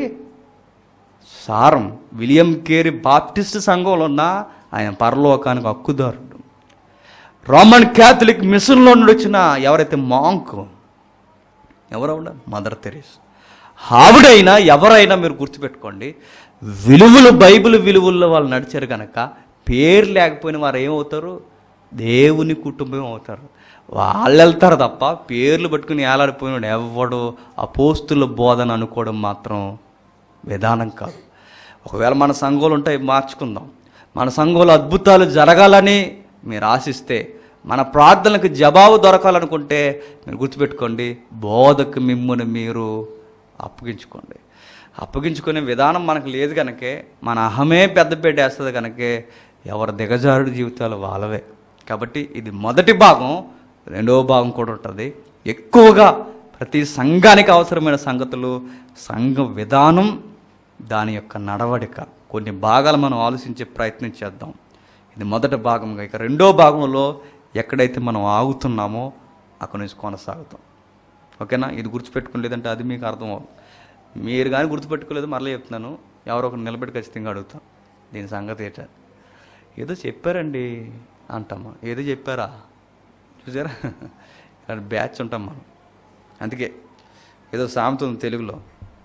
సారం విలియం కేరీ బాప్టిస్ట్ సంఘంలో ఉన్న ఆయన పరలోకానికి హక్కుదారుడు రోమన్ క్యాథలిక్ మిషన్లో నుండి వచ్చిన ఎవరైతే మాంక్ ఎవరవుడ మదర్ తెరీస్ ఆవిడైనా ఎవరైనా మీరు గుర్తుపెట్టుకోండి విలువలు బైబిల్ విలువల్లో వాళ్ళు నడిచారు కనుక పేరు లేకపోయిన వారు ఏమవుతారు దేవుని కుటుంబం అవుతారు వాళ్ళు వెళ్తారు తప్ప పేర్లు పట్టుకుని ఏలాడిపోయినాడు ఎవడు అపోస్తుల బోధన అనుకోవడం మాత్రం విధానం కాదు ఒకవేళ మన సంఘాలు ఉంటాయి మార్చుకుందాం మన సంఘంలో అద్భుతాలు జరగాలని మీరు ఆశిస్తే మన ప్రార్థనలకు జవాబు దొరకాలనుకుంటే మీరు గుర్తుపెట్టుకోండి బోధకు మిమ్ముని మీరు అప్పగించుకోండి అప్పగించుకునే విధానం మనకు లేదు కనుకే మన అహమే పెద్దపేట వేస్తుంది కనుకే ఎవరి దిగజారుడు జీవితాలు వాళ్ళవే కాబట్టి ఇది మొదటి భాగం రెండవ భాగం కూడా ఉంటుంది ఎక్కువగా ప్రతి సంఘానికి అవసరమైన సంగతులు సంఘ విధానం దాని యొక్క నడవడిక కొన్ని భాగాలు మనం ఆలోచించే ప్రయత్నం చేద్దాం ఇది మొదటి భాగంగా ఇక రెండో భాగంలో ఎక్కడైతే మనం ఆగుతున్నామో అక్కడి నుంచి కొనసాగుతాం ఓకేనా ఇది గుర్తుపెట్టుకోలేదంటే అది మీకు అర్థం అవ్వదు మీరు కానీ గుర్తుపెట్టుకోలేదు మరలా చెప్తున్నాను ఎవరో ఒకరు నిలబెట్టి ఖచ్చితంగా అడుగుతాం దీని సంగతి ఏంట ఏదో చెప్పారండి అంటామా ఏదో చెప్పారా చూసారా ఇలాంటి బ్యాచ్ ఉంటాం మనం అందుకే ఏదో సామెత ఉంది తెలుగులో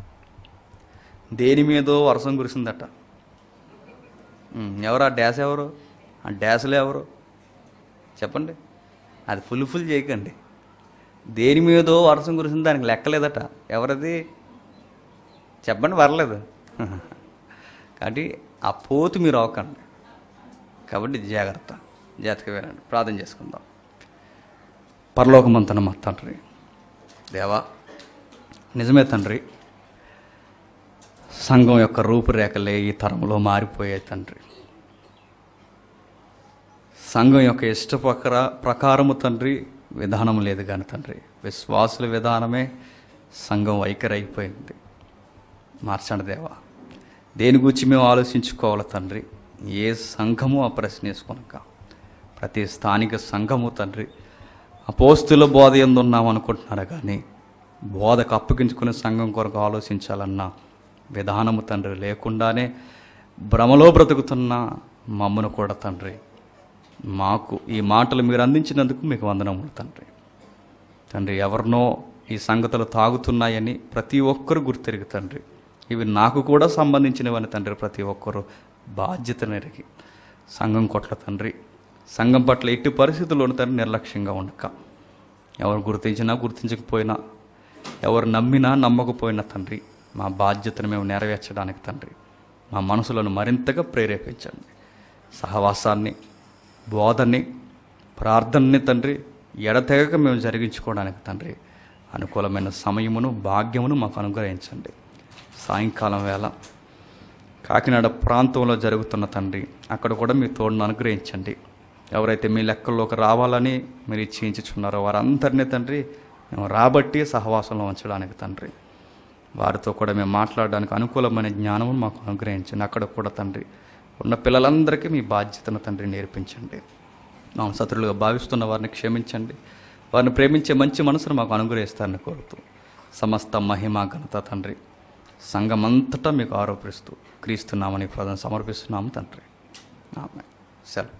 దేని మీదో వర్షం కురిసిందట ఉమ్, ఎవరు ఆ డ్యాస్ ఎవరు ఆ డ్యాసులు ఎవరు చెప్పండి అది ఫుల్ ఫుల్ చేయకండి దేని మీదో వర్షం కురిసింది దానికి లెక్కలేదట ఎవరది చెప్పండి పర్లేదు కాబట్టి ఆ పోతు మీరు అవ్వకండి కాబట్టి జాగ్రత్త జాగ్రత్తగా వినండి ప్రార్థన చేసుకుందాం పరలోకమంతన మా తండ్రి దేవా నిజమే తండ్రి సంఘం యొక్క రూపురేఖలే ఈ తరంలో మారిపోయాయి తండ్రి సంఘం యొక్క ఇష్ట ప్రకార ప్రకారము తండ్రి విధానం లేదు కానీ తండ్రి విశ్వాసుల విధానమే సంఘం వైఖరి అయిపోయింది మార్చండి దేవా దేని గురించి మేము ఆలోచించుకోవాలి తండ్రి ఏ సంఘము ఆ ప్రశ్న వేసుకొనక ప్రతి స్థానిక సంఘము తండ్రి అపోస్తుల బోధ ఎందున్నాం అనుకుంటున్నారు కానీ బోధకు అప్పగించుకునే సంఘం కొరకు ఆలోచించాలన్న విధానము తండ్రి లేకుండానే భ్రమలో బ్రతుకుతున్న మమ్మను కూడా తండ్రి మాకు ఈ మాటలు మీరు అందించినందుకు మీకు వందనములు తండ్రి తండ్రి ఎవరినో ఈ సంగతులు తాగుతున్నాయని ప్రతి ఒక్కరు గుర్తెరిగి తండ్రి ఇవి నాకు కూడా సంబంధించినవని తండ్రి ప్రతి ఒక్కరు బాధ్యతను ఎరిగి సంఘం కొట్ల తండ్రి సంఘం పట్ల ఎట్టి పరిస్థితుల్లోనూ తండ్రి నిర్లక్ష్యంగా ఉండక ఎవరు గుర్తించినా గుర్తించకపోయినా ఎవరు నమ్మినా నమ్మకపోయినా తండ్రి మా బాధ్యతను మేము నెరవేర్చడానికి తండ్రి మా మనసులను మరింతగా ప్రేరేపించండి సహవాసాన్ని బోధని ప్రార్థనని తండ్రి ఎడతెగక మేము జరిగించుకోవడానికి తండ్రి అనుకూలమైన సమయమును భాగ్యమును మాకు అనుగ్రహించండి సాయంకాలం వేళ కాకినాడ ప్రాంతంలో జరుగుతున్న తండ్రి అక్కడ కూడా మీ తోడును అనుగ్రహించండి ఎవరైతే మీ లెక్కల్లోకి రావాలని మీరు ఇచ్చించుచున్నారో వారందరినీ తండ్రి మేము రాబట్టి సహవాసంలో ఉంచడానికి తండ్రి వారితో కూడా మేము మాట్లాడడానికి అనుకూలమైన జ్ఞానం మాకు అనుగ్రహించండి అక్కడ కూడా తండ్రి ఉన్న పిల్లలందరికీ మీ బాధ్యతను తండ్రి నేర్పించండి మాంసతులుగా భావిస్తున్న వారిని క్షమించండి వారిని ప్రేమించే మంచి మనసును మాకు అనుగ్రహిస్తారని కోరుతూ సమస్త మహిమ ఘనత తండ్రి సంఘమంతటా మీకు ఆరోపిస్తూ క్రీస్తున్నామని ప్రధాన సమర్పిస్తున్నాము తండ్రి ఆమె సెలవు